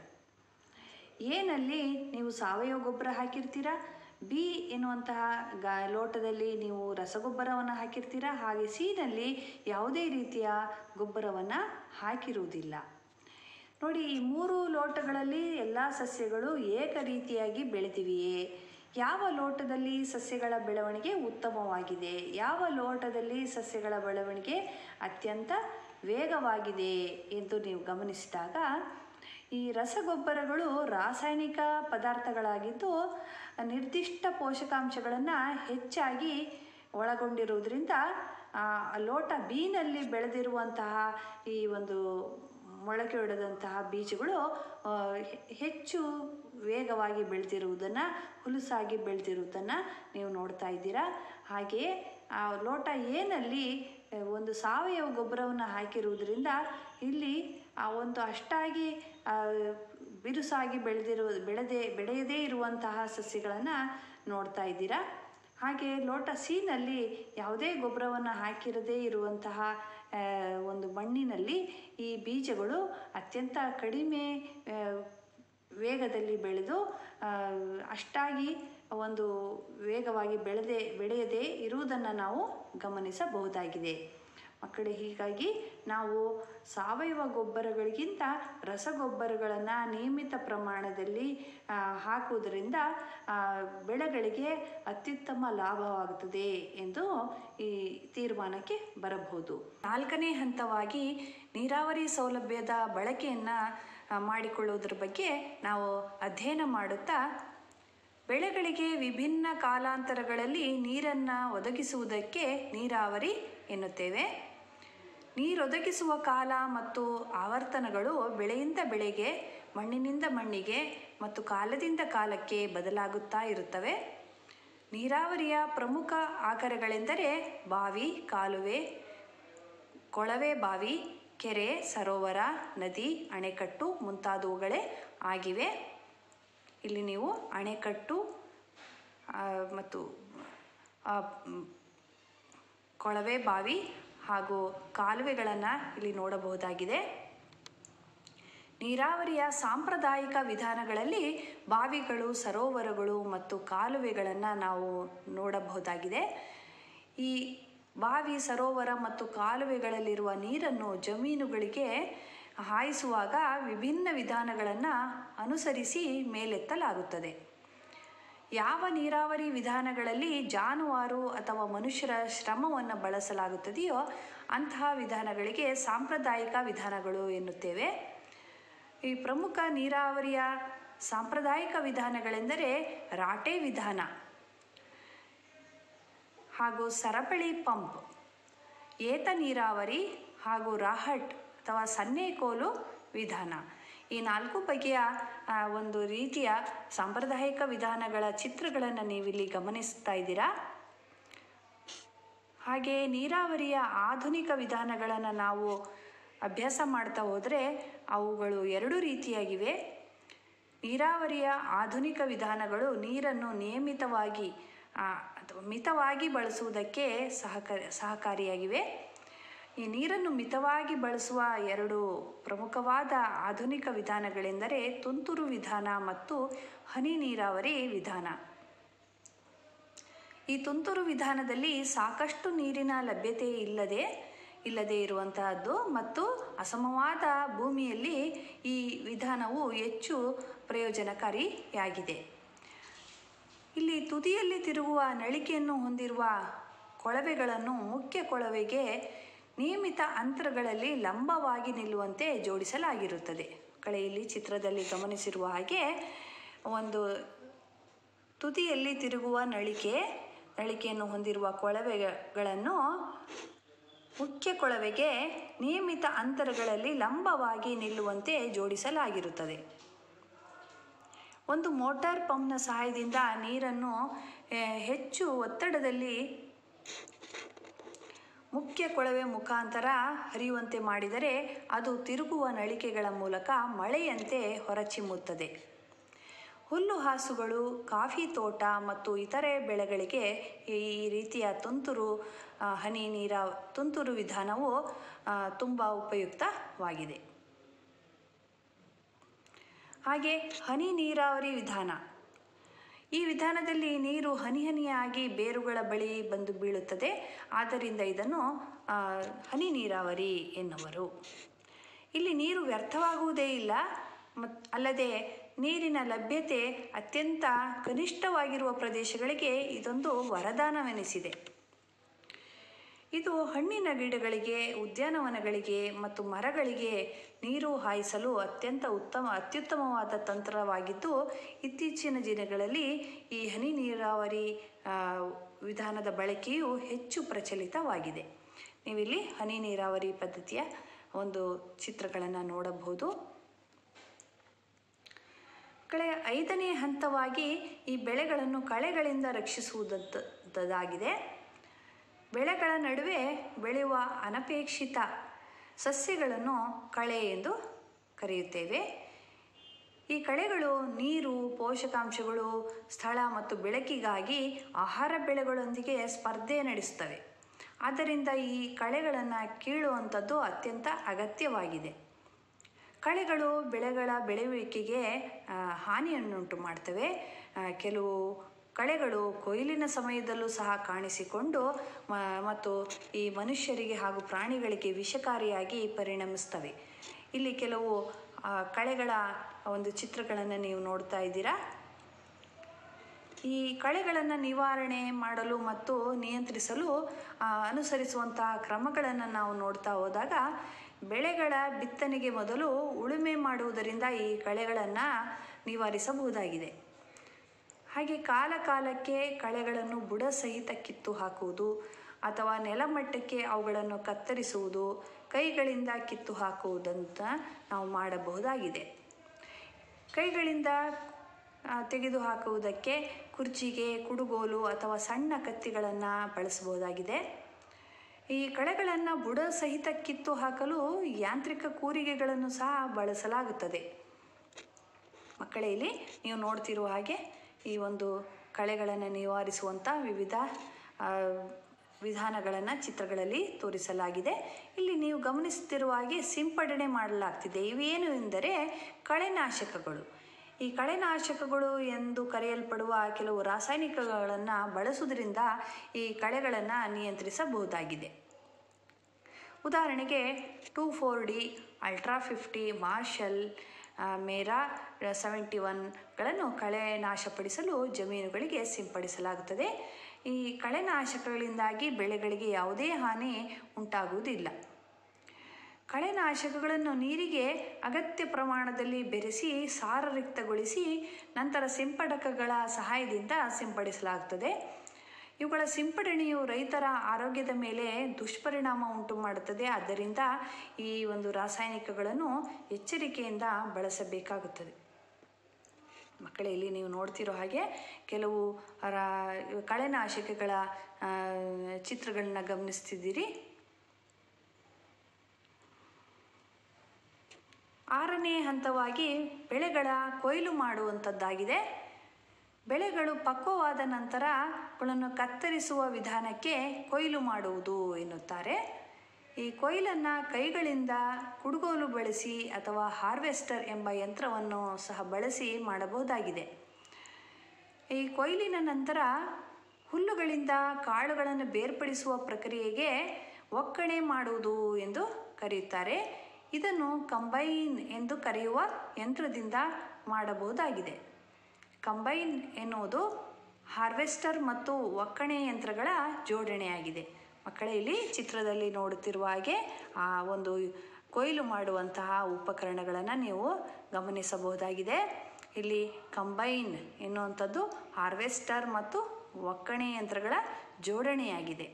ಏನಲ್ಲಿ ನೀವು ಸಾವಯವ ಗೊಬ್ಬರ ಹಾಕಿರ್ತೀರಾ ಬಿ ಎನ್ನುವಂತಹ ಗ ಲೋಟದಲ್ಲಿ ನೀವು ರಸಗೊಬ್ಬರವನ್ನು ಹಾಕಿರ್ತೀರಾ ಹಾಗೆ ಸಿನಲ್ಲಿ ಯಾವುದೇ ರೀತಿಯ ಗೊಬ್ಬರವನ್ನು ಹಾಕಿರುವುದಿಲ್ಲ ನೋಡಿ ಈ ಮೂರು ಲೋಟಗಳಲ್ಲಿ ಎಲ್ಲ ಸಸ್ಯಗಳು ಏಕ ರೀತಿಯಾಗಿ ಬೆಳೆದಿವೆಯೇ ಯಾವ ಲೋಟದಲ್ಲಿ ಸಸ್ಯಗಳ ಬೆಳವಣಿಗೆ ಉತ್ತಮವಾಗಿದೆ ಯಾವ ಲೋಟದಲ್ಲಿ ಸಸ್ಯಗಳ ಬೆಳವಣಿಗೆ ಅತ್ಯಂತ ವೇಗವಾಗಿದೆ ಎಂದು ನೀವು ಗಮನಿಸಿದಾಗ ಈ ರಸಗೊಬ್ಬರಗಳು ರಾಸಾಯನಿಕ ಪದಾರ್ಥಗಳಾಗಿದ್ದು ನಿರ್ದಿಷ್ಟ ಪೋಷಕಾಂಶಗಳನ್ನು ಹೆಚ್ಚಾಗಿ ಒಳಗೊಂಡಿರುವುದರಿಂದ ಆ, ಲೋಟ ಬಿನಲ್ಲಿ ಬೆಳೆದಿರುವಂತಹ ಈ ಒಂದು ಮೊಳಕೆ ಹೊಡೆದಂತಹ ಬೀಜಗಳು ಆ, ಹೆ- ಹೆಚ್ಚು ವೇಗವಾಗಿ ಬೆಳೆದಿರುವುದನ್ನು ಹುಲುಸಾಗಿ ಬೆಳೆದಿರುವುದನ್ನು ನೀವು ನೋಡ್ತಾ ಇದ್ದೀರಾ ಹಾಗೆಯೇ ಆ ಲೋಟ ಏನಲ್ಲಿ ಆ, ಒಂದು ಸಾವಯವ ಗೊಬ್ಬರವನ್ನು ಹಾಕಿರುವುದರಿಂದ ಇಲ್ಲಿ ಆ ಒಂದು ಅಷ್ಟಾಗಿ ಆ, ಬಿರುಸಾಗಿ ಬೆಳೆದಿರುವ ಬೆಳೆದೇ ಬೆಳೆಯದೇ ಇರುವಂತಹ ಸಸ್ಯಗಳನ್ನು ನೋಡ್ತಾ ಇದ್ದೀರಾ ಹಾಗೆ ಲೋಟ ಸಿನಲ್ಲಿ ಯಾವುದೇ ಗೊಬ್ಬರವನ್ನು ಹಾಕಿರದೇ ಇರುವಂತಹ ಆ, ಒಂದು ಮಣ್ಣಿನಲ್ಲಿ ಈ ಬೀಜಗಳು ಅತ್ಯಂತ ಕಡಿಮೆ ಆ, ವೇಗದಲ್ಲಿ ಬೆಳೆದು ಆ, ಅಷ್ಟಾಗಿ ಒಂದು ವೇಗವಾಗಿ ಬೆಳೆದೇ ಬೆಳೆಯದೇ ಇರುವುದನ್ನು ನಾವು ಗಮನಿಸಬಹುದಾಗಿದೆ ಮಕ್ಕಳೇ ಹೀಗಾಗಿ ನಾವು ಸಾವಯವ ಗೊಬ್ಬರಗಳಿಗಿಂತ ರಸಗೊಬ್ಬರಗಳನ್ನು ನಿಯಮಿತ ಪ್ರಮಾಣದಲ್ಲಿ ಆ, ಹಾಕುವುದರಿಂದ ಆ, ಬೆಳೆಗಳಿಗೆ ಅತ್ಯುತ್ತಮ ಲಾಭವಾಗುತ್ತದೆ ಎಂದು ಈ ತೀರ್ಮಾನಕ್ಕೆ ಬರಬಹುದು ನಾಲ್ಕನೇ ಹಂತವಾಗಿ ನೀರಾವರಿ ಸೌಲಭ್ಯದ ಬಳಕೆಯನ್ನು ಮಾಡಿಕೊಳ್ಳುವುದರ ಬಗ್ಗೆ ನಾವು ಅಧ್ಯಯನ ಮಾಡುತ್ತಾ ಬೆಳೆಗಳಿಗೆ ವಿಭಿನ್ನ ಕಾಲಾಂತರಗಳಲ್ಲಿ ನೀರನ್ನು ಒದಗಿಸುವುದಕ್ಕೆ ನೀರಾವರಿ ಎನ್ನುತ್ತೇವೆ ನೀರೊದಗಿಸುವ ಕಾಲ ಮತ್ತು ಆವರ್ತನಗಳು ಬೆಳೆಯಿಂದ ಬೆಳೆಗೆ ಮಣ್ಣಿನಿಂದ ಮಣ್ಣಿಗೆ ಮತ್ತು ಕಾಲದಿಂದ ಕಾಲಕ್ಕೆ ಬದಲಾಗುತ್ತಾ ಇರುತ್ತವೆ ನೀರಾವರಿಯ ಪ್ರಮುಖ ಆಕಾರಗಳೆಂದರೆ ಬಾವಿ ಕಾಲುವೆ ಕೊಳವೆ ಬಾವಿ ಕೆರೆ ಸರೋವರ ನದಿ ಅಣೆಕಟ್ಟು ಮುಂತಾದವುಗಳೇ ಆಗಿವೆ ಇಲ್ಲಿ ನೀವು ಅಣೆಕಟ್ಟು ಆ, ಮತ್ತು ಆ, ಮ್, ಕೊಳವೆ ಬಾವಿ ಹಾಗೂ ಕಾಲುವೆಗಳನ್ನು ಇಲ್ಲಿ ನೋಡಬಹುದಾಗಿದೆ ನೀರಾವರಿಯ ಸಾಂಪ್ರದಾಯಿಕ ವಿಧಾನಗಳಲ್ಲಿ ಬಾವಿಗಳು ಸರೋವರಗಳು ಮತ್ತು ಕಾಲುವೆಗಳನ್ನು ನಾವು ನೋಡಬಹುದಾಗಿದೆ ಈ ಬಾವಿ ಸರೋವರ ಮತ್ತು ಕಾಲುವೆಗಳಲ್ಲಿರುವ ನೀರನ್ನು ಜಮೀನುಗಳಿಗೆ ಹಾಯಿಸುವಾಗ ವಿಭಿನ್ನ ವಿಧಾನಗಳನ್ನು ಅನುಸರಿಸಿ ಮೇಲೆತ್ತಲಾಗುತ್ತದೆ ಯಾವ ನೀರಾವರಿ ವಿಧಾನಗಳಲ್ಲಿ ಜಾನುವಾರು ಅಥವಾ ಮನುಷ್ಯರ ಶ್ರಮವನ್ನು ಬಳಸಲಾಗುತ್ತದೆಯೋ ಅಂತಹ ವಿಧಾನಗಳಿಗೆ ಸಾಂಪ್ರದಾಯಿಕ ವಿಧಾನಗಳು ಎನ್ನುತ್ತೇವೆ ಈ ಪ್ರಮುಖ ನೀರಾವರಿಯ ಸಾಂಪ್ರದಾಯಿಕ ವಿಧಾನಗಳೆಂದರೆ ರಾಟೆ ವಿಧಾನ ಹಾಗೂ ಸರಪಳಿ ಪಂಪ್ ಏತ ನೀರಾವರಿ ಹಾಗೂ ರಾಹಟ್ ಅಥವಾ ಸನ್ನೆಕೋಲು ವಿಧಾನ ಈ ನಾಲ್ಕು ಬಗೆಯ ಆ, ಒಂದು ರೀತಿಯ ಸಾಂಪ್ರದಾಯಿಕ ವಿಧಾನಗಳ ಚಿತ್ರಗಳನ್ನು ನೀವಿಲ್ಲಿ ಗಮನಿಸ್ತಾ ಇದ್ದೀರಾ ಹಾಗೆ ನೀರಾವರಿಯ ಆಧುನಿಕ ವಿಧಾನಗಳನ್ನು ನಾವು ಅಭ್ಯಾಸ ಮಾಡ್ತಾ ಹೋದರೆ ಅವುಗಳು ಎರಡು ರೀತಿಯಾಗಿವೆ ನೀರಾವರಿಯ ಆಧುನಿಕ ವಿಧಾನಗಳು ನೀರನ್ನು ನಿಯಮಿತವಾಗಿ ಆ, ಅಥವಾ ಮಿತವಾಗಿ ಬಳಸುವುದಕ್ಕೆ ಸಹಕಾರಿ ಸಹಕಾರಿಯಾಗಿವೆ ಈ ನೀರನ್ನು ಮಿತವಾಗಿ ಬಳಸುವ ಎರಡು ಪ್ರಮುಖವಾದ ಆಧುನಿಕ ವಿಧಾನಗಳೆಂದರೆ ತುಂತುರು ವಿಧಾನ ಮತ್ತು ಹನಿ ನೀರಾವರಿ ವಿಧಾನ ಈ ತುಂತುರು ವಿಧಾನದಲ್ಲಿ ಸಾಕಷ್ಟು ನೀರಿನ ಲಭ್ಯತೆ ಇಲ್ಲದೆ ಇಲ್ಲದೆ ಇರುವಂತಹದ್ದು ಮತ್ತು ಅಸಮವಾದ ಭೂಮಿಯಲ್ಲಿ ಈ ವಿಧಾನವು ಹೆಚ್ಚು ಪ್ರಯೋಜನಕಾರಿಯಾಗಿದೆ ಇಲ್ಲಿ ತುದಿಯಲ್ಲಿ ತಿರುಗುವ ನಳಿಕೆಯನ್ನು ಹೊಂದಿರುವ ಕೊಳವೆಗಳನ್ನು ಮುಖ್ಯ ಕೊಳವೆಗೆ ನಿಯಮಿತ ಅಂತರಗಳಲ್ಲಿ ಲಂಬವಾಗಿ ನಿಲ್ಲುವಂತೆ ಜೋಡಿಸಲಾಗಿರುತ್ತದೆ ಮಕ್ಕಳೇ ಇಲ್ಲಿ ಚಿತ್ರದಲ್ಲಿ ಗಮನಿಸಿರುವ ಹಾಗೆ ಒಂದು ತುದಿಯಲ್ಲಿ ತಿರುಗುವ ನಳಿಕೆ ನಳಿಕೆಯನ್ನು ಹೊಂದಿರುವ ಕೊಳವೆಗಳನ್ನು ಮುಖ್ಯ ಕೊಳವೆಗೆ ನಿಯಮಿತ ಅಂತರಗಳಲ್ಲಿ ಲಂಬವಾಗಿ ನಿಲ್ಲುವಂತೆ ಜೋಡಿಸಲಾಗಿರುತ್ತದೆ ಒಂದು ಮೋಟಾರ್ ಪಂಪ್ನ ಸಹಾಯದಿಂದ ನೀರನ್ನು ಆ, ಹೆಚ್ಚು ಒತ್ತಡದಲ್ಲಿ ಮುಖ್ಯ ಕೊಳವೆ ಮುಖಾಂತರ ಹರಿಯುವಂತೆ ಮಾಡಿದರೆ ಅದು ತಿರುಗುವ ನಳಿಕೆಗಳ ಮೂಲಕ ಮಳೆಯಂತೆ ಹೊರಚಿಮ್ಮುತ್ತದೆ ಹುಲ್ಲು ಹಾಸುಗಳು ಕಾಫಿ ತೋಟ ಮತ್ತು ಇತರೆ ಬೆಳೆಗಳಿಗೆ ಈ ರೀತಿಯ ತುಂತುರು ಆ, ಹನಿ ನೀರ ತುಂತುರು ವಿಧಾನವು ತುಂಬ ಉಪಯುಕ್ತವಾಗಿದೆ ಹಾಗೆ ಹನಿ ನೀರಾವರಿ ವಿಧಾನ ಈ ವಿಧಾನದಲ್ಲಿ ನೀರು ಹನಿ ಹನಿಯಾಗಿ ಬೇರುಗಳ ಬಳಿ ಬಂದು ಬೀಳುತ್ತದೆ ಆದ್ದರಿಂದ ಇದನ್ನು ಆ, ಹನಿ ನೀರಾವರಿ ಎನ್ನುವರು ಇಲ್ಲಿ ನೀರು ವ್ಯರ್ಥವಾಗುವುದೇ ಇಲ್ಲ ಮತ್ ಅಲ್ಲದೆ ನೀರಿನ ಲಭ್ಯತೆ ಅತ್ಯಂತ ಕನಿಷ್ಠವಾಗಿರುವ ಪ್ರದೇಶಗಳಿಗೆ ಇದೊಂದು ವರದಾನವೆನಿಸಿದೆ ಇದು ಹಣ್ಣಿನ ಗಿಡಗಳಿಗೆ ಉದ್ಯಾನವನಗಳಿಗೆ ಮತ್ತು ಮರಗಳಿಗೆ ನೀರು ಹಾಯಿಸಲು ಅತ್ಯಂತ ಉತ್ತಮ ಅತ್ಯುತ್ತಮವಾದ ತಂತ್ರವಾಗಿದ್ದು ಇತ್ತೀಚಿನ ದಿನಗಳಲ್ಲಿ ಈ ಹನಿ ನೀರಾವರಿ ಆ, ವಿಧಾನದ ಬಳಕೆಯು ಹೆಚ್ಚು ಪ್ರಚಲಿತವಾಗಿದೆ ನೀವಿಲ್ಲಿ ಹನಿ ನೀರಾವರಿ ಪದ್ಧತಿಯ ಒಂದು ಚಿತ್ರಗಳನ್ನು ನೋಡಬಹುದು ಕಳೆ ಐದನೇ ಹಂತವಾಗಿ ಈ ಬೆಳೆಗಳನ್ನು ಕಳೆಗಳಿಂದ ರಕ್ಷಿಸುವುದಾಗಿದೆ ಬೆಳೆಗಳ ನಡುವೆ ಬೆಳೆಯುವ ಅನಪೇಕ್ಷಿತ ಸಸ್ಯಗಳನ್ನು ಕಳೆ ಎಂದು ಕರೆಯುತ್ತೇವೆ ಈ ಕಳೆಗಳು ನೀರು ಪೋಷಕಾಂಶಗಳು ಸ್ಥಳ ಮತ್ತು ಬೆಳಕಿಗಾಗಿ ಆಹಾರ ಬೆಳೆಗಳೊಂದಿಗೆ ಸ್ಪರ್ಧೆ ನಡೆಸುತ್ತವೆ ಆದ್ದರಿಂದ ಈ ಕಳೆಗಳನ್ನು ಕೀಳುವಂಥದ್ದು ಅತ್ಯಂತ ಅಗತ್ಯವಾಗಿದೆ ಕಳೆಗಳು ಬೆಳೆಗಳ ಬೆಳೆಯುವಿಕೆಗೆ ಆ, ಹಾನಿಯನ್ನುಂಟು ಮಾಡ್ತವೆ ಆ, ಕೆಲವು ಕಳೆಗಳು ಕೊಯ್ಲಿನ ಸಮಯದಲ್ಲೂ ಸಹ ಕಾಣಿಸಿಕೊಂಡು ಮ- ಮತ್ತು ಈ ಮನುಷ್ಯರಿಗೆ ಹಾಗೂ ಪ್ರಾಣಿಗಳಿಗೆ ವಿಷಕಾರಿಯಾಗಿ ಪರಿಣಮಿಸ್ತವೆ ಇಲ್ಲಿ ಕೆಲವು ಆ, ಕಳೆಗಳ ಒಂದು ಚಿತ್ರಗಳನ್ನು ನೀವು ನೋಡ್ತಾ ಇದ್ದೀರಾ ಈ ಕಳೆಗಳನ್ನು ನಿವಾರಣೆ ಮಾಡಲು ಮತ್ತು ನಿಯಂತ್ರಿಸಲು ಆ, ಅನುಸರಿಸುವಂತಹ ಕ್ರಮಗಳನ್ನು ನಾವು ನೋಡ್ತಾ ಹೋದಾಗ ಬೆಳೆಗಳ ಬಿತ್ತನೆಗೆ ಮೊದಲು ಉಳುಮೆ ಮಾಡುವುದರಿಂದ ಈ ಕಳೆಗಳನ್ನು ನಿವಾರಿಸಬಹುದಾಗಿದೆ ಹಾಗೆ ಕಾಲ ಕಾಲಕ್ಕೆ ಕಳೆಗಳನ್ನು ಬುಡ ಸಹಿತ ಕಿತ್ತು ಹಾಕುವುದು ಅಥವಾ ನೆಲಮಟ್ಟಕ್ಕೆ ಅವುಗಳನ್ನು ಕತ್ತರಿಸುವುದು ಕೈಗಳಿಂದ ಕಿತ್ತು ಹಾಕುವುದಂತ ನಾವು ಮಾಡಬಹುದಾಗಿದೆ ಕೈಗಳಿಂದ ಆ, ತೆಗೆದುಹಾಕುವುದಕ್ಕೆ ಕುರ್ಚಿಗೆ ಕುಡುಗೋಲು ಅಥವಾ ಸಣ್ಣ ಕತ್ತಿಗಳನ್ನು ಬಳಸಬಹುದಾಗಿದೆ ಈ ಕಳೆಗಳನ್ನು ಬುಡ ಸಹಿತ ಕಿತ್ತು ಹಾಕಲು ಯಾಂತ್ರಿಕ ಕೂರಿಗೆಗಳನ್ನು ಸಹ ಬಳಸಲಾಗುತ್ತದೆ ಮಕ್ಕಳೇ ಇಲ್ಲಿ ನೀವು ನೋಡ್ತಿರುವ ಹಾಗೆ ಈ ಒಂದು ಕಳೆಗಳನ್ನು ನಿವಾರಿಸುವಂಥ ವಿವಿಧ ಆ, ವಿಧಾನಗಳನ್ನು ಚಿತ್ರಗಳಲ್ಲಿ ತೋರಿಸಲಾಗಿದೆ ಇಲ್ಲಿ ನೀವು ಗಮನಿಸುತ್ತಿರುವ ಹಾಗೆ ಸಿಂಪಡಣೆ ಮಾಡಲಾಗ್ತಿದೆ ಇವೇನು ಎಂದರೆ ಕಳೆನಾಶಕಗಳು ಈ ಕಳೆನಾಶಕಗಳು ಎಂದು ಕರೆಯಲ್ಪಡುವ ಕೆಲವು ರಾಸಾಯನಿಕಗಳನ್ನು ಬಳಸುವುದರಿಂದ ಈ ಕಳೆಗಳನ್ನು ನಿಯಂತ್ರಿಸಬಹುದಾಗಿದೆ ಉದಾಹರಣೆಗೆ two four D ultra fifty Marshal ಆ, ಮೇರಾ ಸೆವೆಂಟಿ ಒನ್ಗಳನ್ನು ಕಳೆ ನಾಶಪಡಿಸಲು ಜಮೀನುಗಳಿಗೆ ಸಿಂಪಡಿಸಲಾಗುತ್ತದೆ ಈ ಕಳೆನಾಶಕಗಳಿಂದಾಗಿ ಬೆಳೆಗಳಿಗೆ ಯಾವುದೇ ಹಾನಿ ಉಂಟಾಗುವುದಿಲ್ಲ ಕಳೆನಾಶಕಗಳನ್ನು ನೀರಿಗೆ ಅಗತ್ಯ ಪ್ರಮಾಣದಲ್ಲಿ ಬೆರೆಸಿ ಸಾರರಿಕ್ತಗೊಳಿಸಿ ನಂತರ ಸಿಂಪಡಕಗಳ ಸಹಾಯದಿಂದ ಸಿಂಪಡಿಸಲಾಗುತ್ತದೆ ಇವುಗಳ ಸಿಂಪಡಣೆಯು ರೈತರ ಆರೋಗ್ಯದ ಮೇಲೆ ದುಷ್ಪರಿಣಾಮ ಉಂಟು ಮಾಡುತ್ತದೆ ಆದ್ದರಿಂದ ಈ ಒಂದು ರಾಸಾಯನಿಕಗಳನ್ನು ಎಚ್ಚರಿಕೆಯಿಂದ ಬಳಸಬೇಕಾಗುತ್ತದೆ ಮಕ್ಕಳೇ ಇಲ್ಲಿ ನೀವು ನೋಡ್ತಿರೋ ಹಾಗೆ ಕೆಲವು ರಾ ಕಳೆನಾಶಕಗಳ ಆ, ಚಿತ್ರಗಳನ್ನ ಗಮನಿಸ್ತಿದ್ದೀರಿ ಆರನೇ ಹಂತವಾಗಿ ಬೆಳೆಗಳ ಕೊಯ್ಲು ಮಾಡುವಂಥದ್ದಾಗಿದೆ ಬೆಳೆಗಳು ಪಕ್ವವಾದ ನಂತರ ಅವುಗಳನ್ನು ಕತ್ತರಿಸುವ ವಿಧಾನಕ್ಕೆ ಕೊಯ್ಲು ಮಾಡುವುದು ಎನ್ನುತ್ತಾರೆ ಈ ಕೊಯ್ಲನ್ನು ಕೈಗಳಿಂದ ಕುಡುಗೋಲು ಬಳಸಿ ಅಥವಾ ಹಾರ್ವೆಸ್ಟರ್ ಎಂಬ ಯಂತ್ರವನ್ನು ಸಹ ಬಳಸಿ ಮಾಡಬಹುದಾಗಿದೆ ಈ ಕೊಯ್ಲಿನ ನಂತರ ಹುಲ್ಲುಗಳಿಂದ ಕಾಳುಗಳನ್ನು ಬೇರ್ಪಡಿಸುವ ಪ್ರಕ್ರಿಯೆಗೆ ಒಕ್ಕಣೆ ಮಾಡುವುದು ಎಂದು ಕರೆಯುತ್ತಾರೆ ಇದನ್ನು ಕಂಬೈನ್ ಎಂದು ಕರೆಯುವ ಯಂತ್ರದಿಂದ ಮಾಡಬಹುದಾಗಿದೆ ಕಂಬೈನ್ ಎನ್ನುವುದು ಹಾರ್ವೆಸ್ಟರ್ ಮತ್ತು ಒಕ್ಕಣೆ ಯಂತ್ರಗಳ ಜೋಡಣೆಯಾಗಿದೆ ಮಕ್ಕಳೇ ಇಲ್ಲಿ ಚಿತ್ರದಲ್ಲಿ ನೋಡುತ್ತಿರುವ ಹಾಗೆ ಆ ಒಂದು ಕೊಯ್ಲು ಮಾಡುವಂತಹ ಉಪಕರಣಗಳನ್ನು ನೀವು ಗಮನಿಸಬಹುದಾಗಿದೆ ಇಲ್ಲಿ ಕಂಬೈನ್ ಎನ್ನುವಂಥದ್ದು ಹಾರ್ವೆಸ್ಟರ್ ಮತ್ತು ಒಕ್ಕಣೆ ಯಂತ್ರಗಳ ಜೋಡಣೆಯಾಗಿದೆ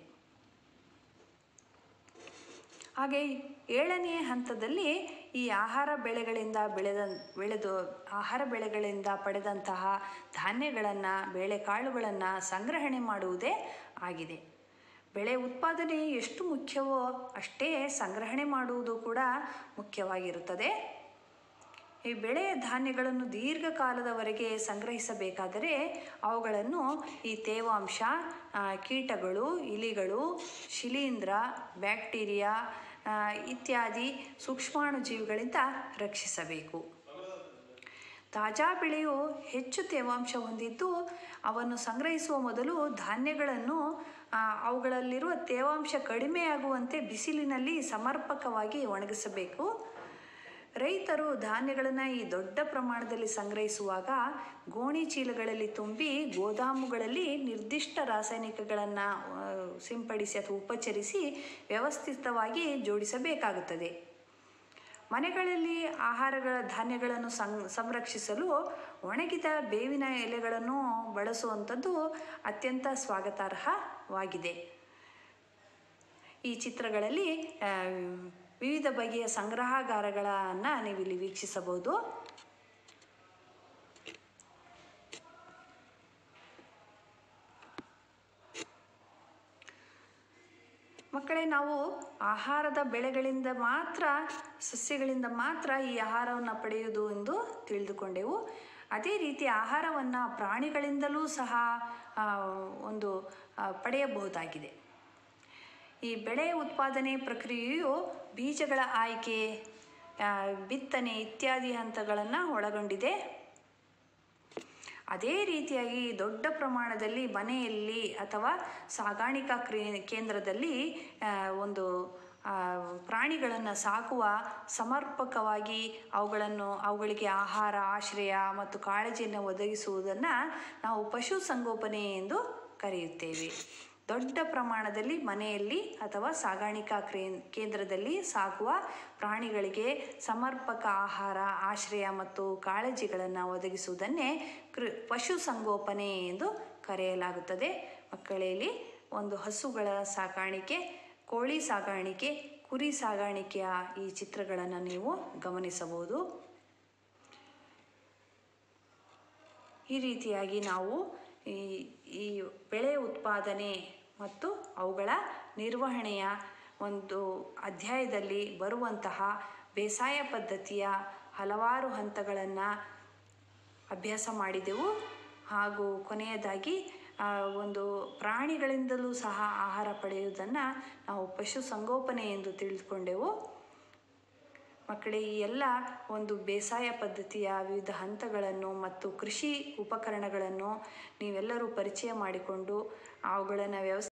ಹಾಗೆ ಏಳನೇ ಹಂತದಲ್ಲಿ ಈ ಆಹಾರ ಬೆಳೆಗಳಿಂದ ಬೆಳೆದ ಬೆಳೆದು ಆಹಾರ ಬೆಳೆಗಳಿಂದ ಪಡೆದಂತಹ ಧಾನ್ಯಗಳನ್ನು ಬೇಳೆಕಾಳುಗಳನ್ನು ಸಂಗ್ರಹಣೆ ಮಾಡುವುದೇ ಆಗಿದೆ ಬೆಳೆ ಉತ್ಪಾದನೆ ಎಷ್ಟು ಮುಖ್ಯವೋ ಅಷ್ಟೇ ಸಂಗ್ರಹಣೆ ಮಾಡುವುದು ಕೂಡ ಮುಖ್ಯವಾಗಿರುತ್ತದೆ ಈ ಬೆಳೆ ಧಾನ್ಯಗಳನ್ನು ದೀರ್ಘಕಾಲದವರೆಗೆ ಸಂಗ್ರಹಿಸಬೇಕಾದರೆ ಅವುಗಳನ್ನು ಈ ತೇವಾಂಶ ಆ, ಕೀಟಗಳು ಇಲಿಗಳು ಶಿಲೀಂಧ್ರ ಬ್ಯಾಕ್ಟೀರಿಯಾ ಆ, ಇತ್ಯಾದಿ ಸೂಕ್ಷ್ಮಾಣುಜೀವಿಗಳಿಂದ ರಕ್ಷಿಸಬೇಕು ತಾಜಾ ಬೆಳೆಯು ಹೆಚ್ಚು ತೇವಾಂಶ ಹೊಂದಿದ್ದು ಅವನ್ನು ಸಂಗ್ರಹಿಸುವ ಮೊದಲು ಧಾನ್ಯಗಳನ್ನು ಆ, ಅವುಗಳಲ್ಲಿರುವ ತೇವಾಂಶ ಕಡಿಮೆಯಾಗುವಂತೆ ಬಿಸಿಲಿನಲ್ಲಿ ಸಮರ್ಪಕವಾಗಿ ಒಣಗಿಸಬೇಕು ರೈತರು ಧಾನ್ಯಗಳನ್ನು ಈ ದೊಡ್ಡ ಪ್ರಮಾಣದಲ್ಲಿ ಸಂಗ್ರಹಿಸುವಾಗ ಗೋಣಿ ಚೀಲಗಳಲ್ಲಿ ತುಂಬಿ ಗೋದಾಮುಗಳಲ್ಲಿ ನಿರ್ದಿಷ್ಟ ರಾಸಾಯನಿಕಗಳನ್ನು ಆ, ಸಿಂಪಡಿಸಿ ಅಥವಾ ಉಪಚರಿಸಿ ವ್ಯವಸ್ಥಿತವಾಗಿ ಜೋಡಿಸಬೇಕಾಗುತ್ತದೆ ಮನೆಗಳಲ್ಲಿ ಆಹಾರಗಳ ಧಾನ್ಯಗಳನ್ನು ಸಂ ಸಂರಕ್ಷಿಸಲು ಒಣಗಿದ ಬೇವಿನ ಎಲೆಗಳನ್ನು ಬಳಸುವಂಥದ್ದು ಅತ್ಯಂತ ಸ್ವಾಗತಾರ್ಹವಾಗಿದೆ ಈ ಚಿತ್ರಗಳಲ್ಲಿ ಆ, ವಿವಿಧ ಬಗೆಯ ಸಂಗ್ರಹಾಗಾರಗಳನ್ನು ನೀವಿಲ್ಲಿ ವೀಕ್ಷಿಸಬಹುದು ಮಕ್ಕಳೇ ನಾವು ಆಹಾರದ ಬೆಳೆಗಳಿಂದ ಮಾತ್ರ ಸಸ್ಯಗಳಿಂದ ಮಾತ್ರ ಈ ಆಹಾರವನ್ನು ಪಡೆಯುವುದು ಎಂದು ತಿಳಿದುಕೊಂಡೆವು ಅದೇ ರೀತಿ ಆಹಾರವನ್ನು ಪ್ರಾಣಿಗಳಿಂದಲೂ ಸಹ ಆ, ಒಂದು ಆ, ಪಡೆಯಬಹುದಾಗಿದೆ ಈ ಬೆಳೆ ಉತ್ಪಾದನೆ ಪ್ರಕ್ರಿಯೆಯು ಬೀಜಗಳ ಆಯ್ಕೆ ಆ, ಬಿತ್ತನೆ ಇತ್ಯಾದಿ ಹಂತಗಳನ್ನು ಒಳಗೊಂಡಿದೆ ಅದೇ ರೀತಿಯಾಗಿ ದೊಡ್ಡ ಪ್ರಮಾಣದಲ್ಲಿ ಮನೆಯಲ್ಲಿ ಅಥವಾ ಸಾಗಾಣಿಕಾ ಕ್ರೇ ಕೇಂದ್ರದಲ್ಲಿ ಆ, ಒಂದು ಪ್ರಾಣಿಗಳನ್ನು ಸಾಕುವ ಸಮರ್ಪಕವಾಗಿ ಅವುಗಳನ್ನು ಅವುಗಳಿಗೆ ಆಹಾರ ಆಶ್ರಯ ಮತ್ತು ಕಾಳಜಿಯನ್ನು ಒದಗಿಸುವುದನ್ನು ನಾವು ಪಶು ಸಂಗೋಪನೆ ಎಂದು ಕರೆಯುತ್ತೇವೆ ದೊಡ್ಡ ಪ್ರಮಾಣದಲ್ಲಿ ಮನೆಯಲ್ಲಿ ಅಥವಾ ಸಾಗಾಣಿಕಾ ಕ್ರೇ ಕೇಂದ್ರದಲ್ಲಿ ಸಾಕುವ ಪ್ರಾಣಿಗಳಿಗೆ ಸಮರ್ಪಕ ಆಹಾರ ಆಶ್ರಯ ಮತ್ತು ಕಾಳಜಿಗಳನ್ನು ಒದಗಿಸುವುದನ್ನೇ ಕೃ ಪಶು ಸಂಗೋಪನೆ ಎಂದು ಕರೆಯಲಾಗುತ್ತದೆ ಮಕ್ಕಳಲ್ಲಿ ಒಂದು ಹಸುಗಳ ಸಾಕಾಣಿಕೆ ಕೋಳಿ ಸಾಗಾಣಿಕೆ ಕುರಿ ಸಾಗಾಣಿಕೆಯ ಈ ಚಿತ್ರಗಳನ್ನು ನೀವು ಗಮನಿಸಬಹುದು ಈ ರೀತಿಯಾಗಿ ನಾವು ಈ ಈ ಬೆಳೆ ಉತ್ಪಾದನೆ ಮತ್ತು ಅವುಗಳ ನಿರ್ವಹಣೆಯ ಒಂದು ಅಧ್ಯಾಯದಲ್ಲಿ ಬರುವಂತಹ ಬೇಸಾಯ ಪದ್ಧತಿಯ ಹಲವಾರು ಹಂತಗಳನ್ನು ಅಭ್ಯಾಸ ಮಾಡಿದೆವು ಹಾಗೂ ಕೊನೆಯದಾಗಿ ಆ, ಒಂದು ಪ್ರಾಣಿಗಳಿಂದಲೂ ಸಹ ಆಹಾರ ಪಡೆಯುವುದನ್ನು ನಾವು ಪಶು ಸಂಗೋಪನೆ ಎಂದು ತಿಳಿದುಕೊಂಡೆವು ಮಕ್ಕಳೇ ಈ ಎಲ್ಲ ಒಂದು ಬೇಸಾಯ ಪದ್ಧತಿಯ ವಿವಿಧ ಹಂತಗಳನ್ನು ಮತ್ತು ಕೃಷಿ ಉಪಕರಣಗಳನ್ನು ನೀವೆಲ್ಲರೂ ಪರಿಚಯ ಮಾಡಿಕೊಂಡು ಅವುಗಳನ್ನು ವ್ಯವಸ್ಥೆ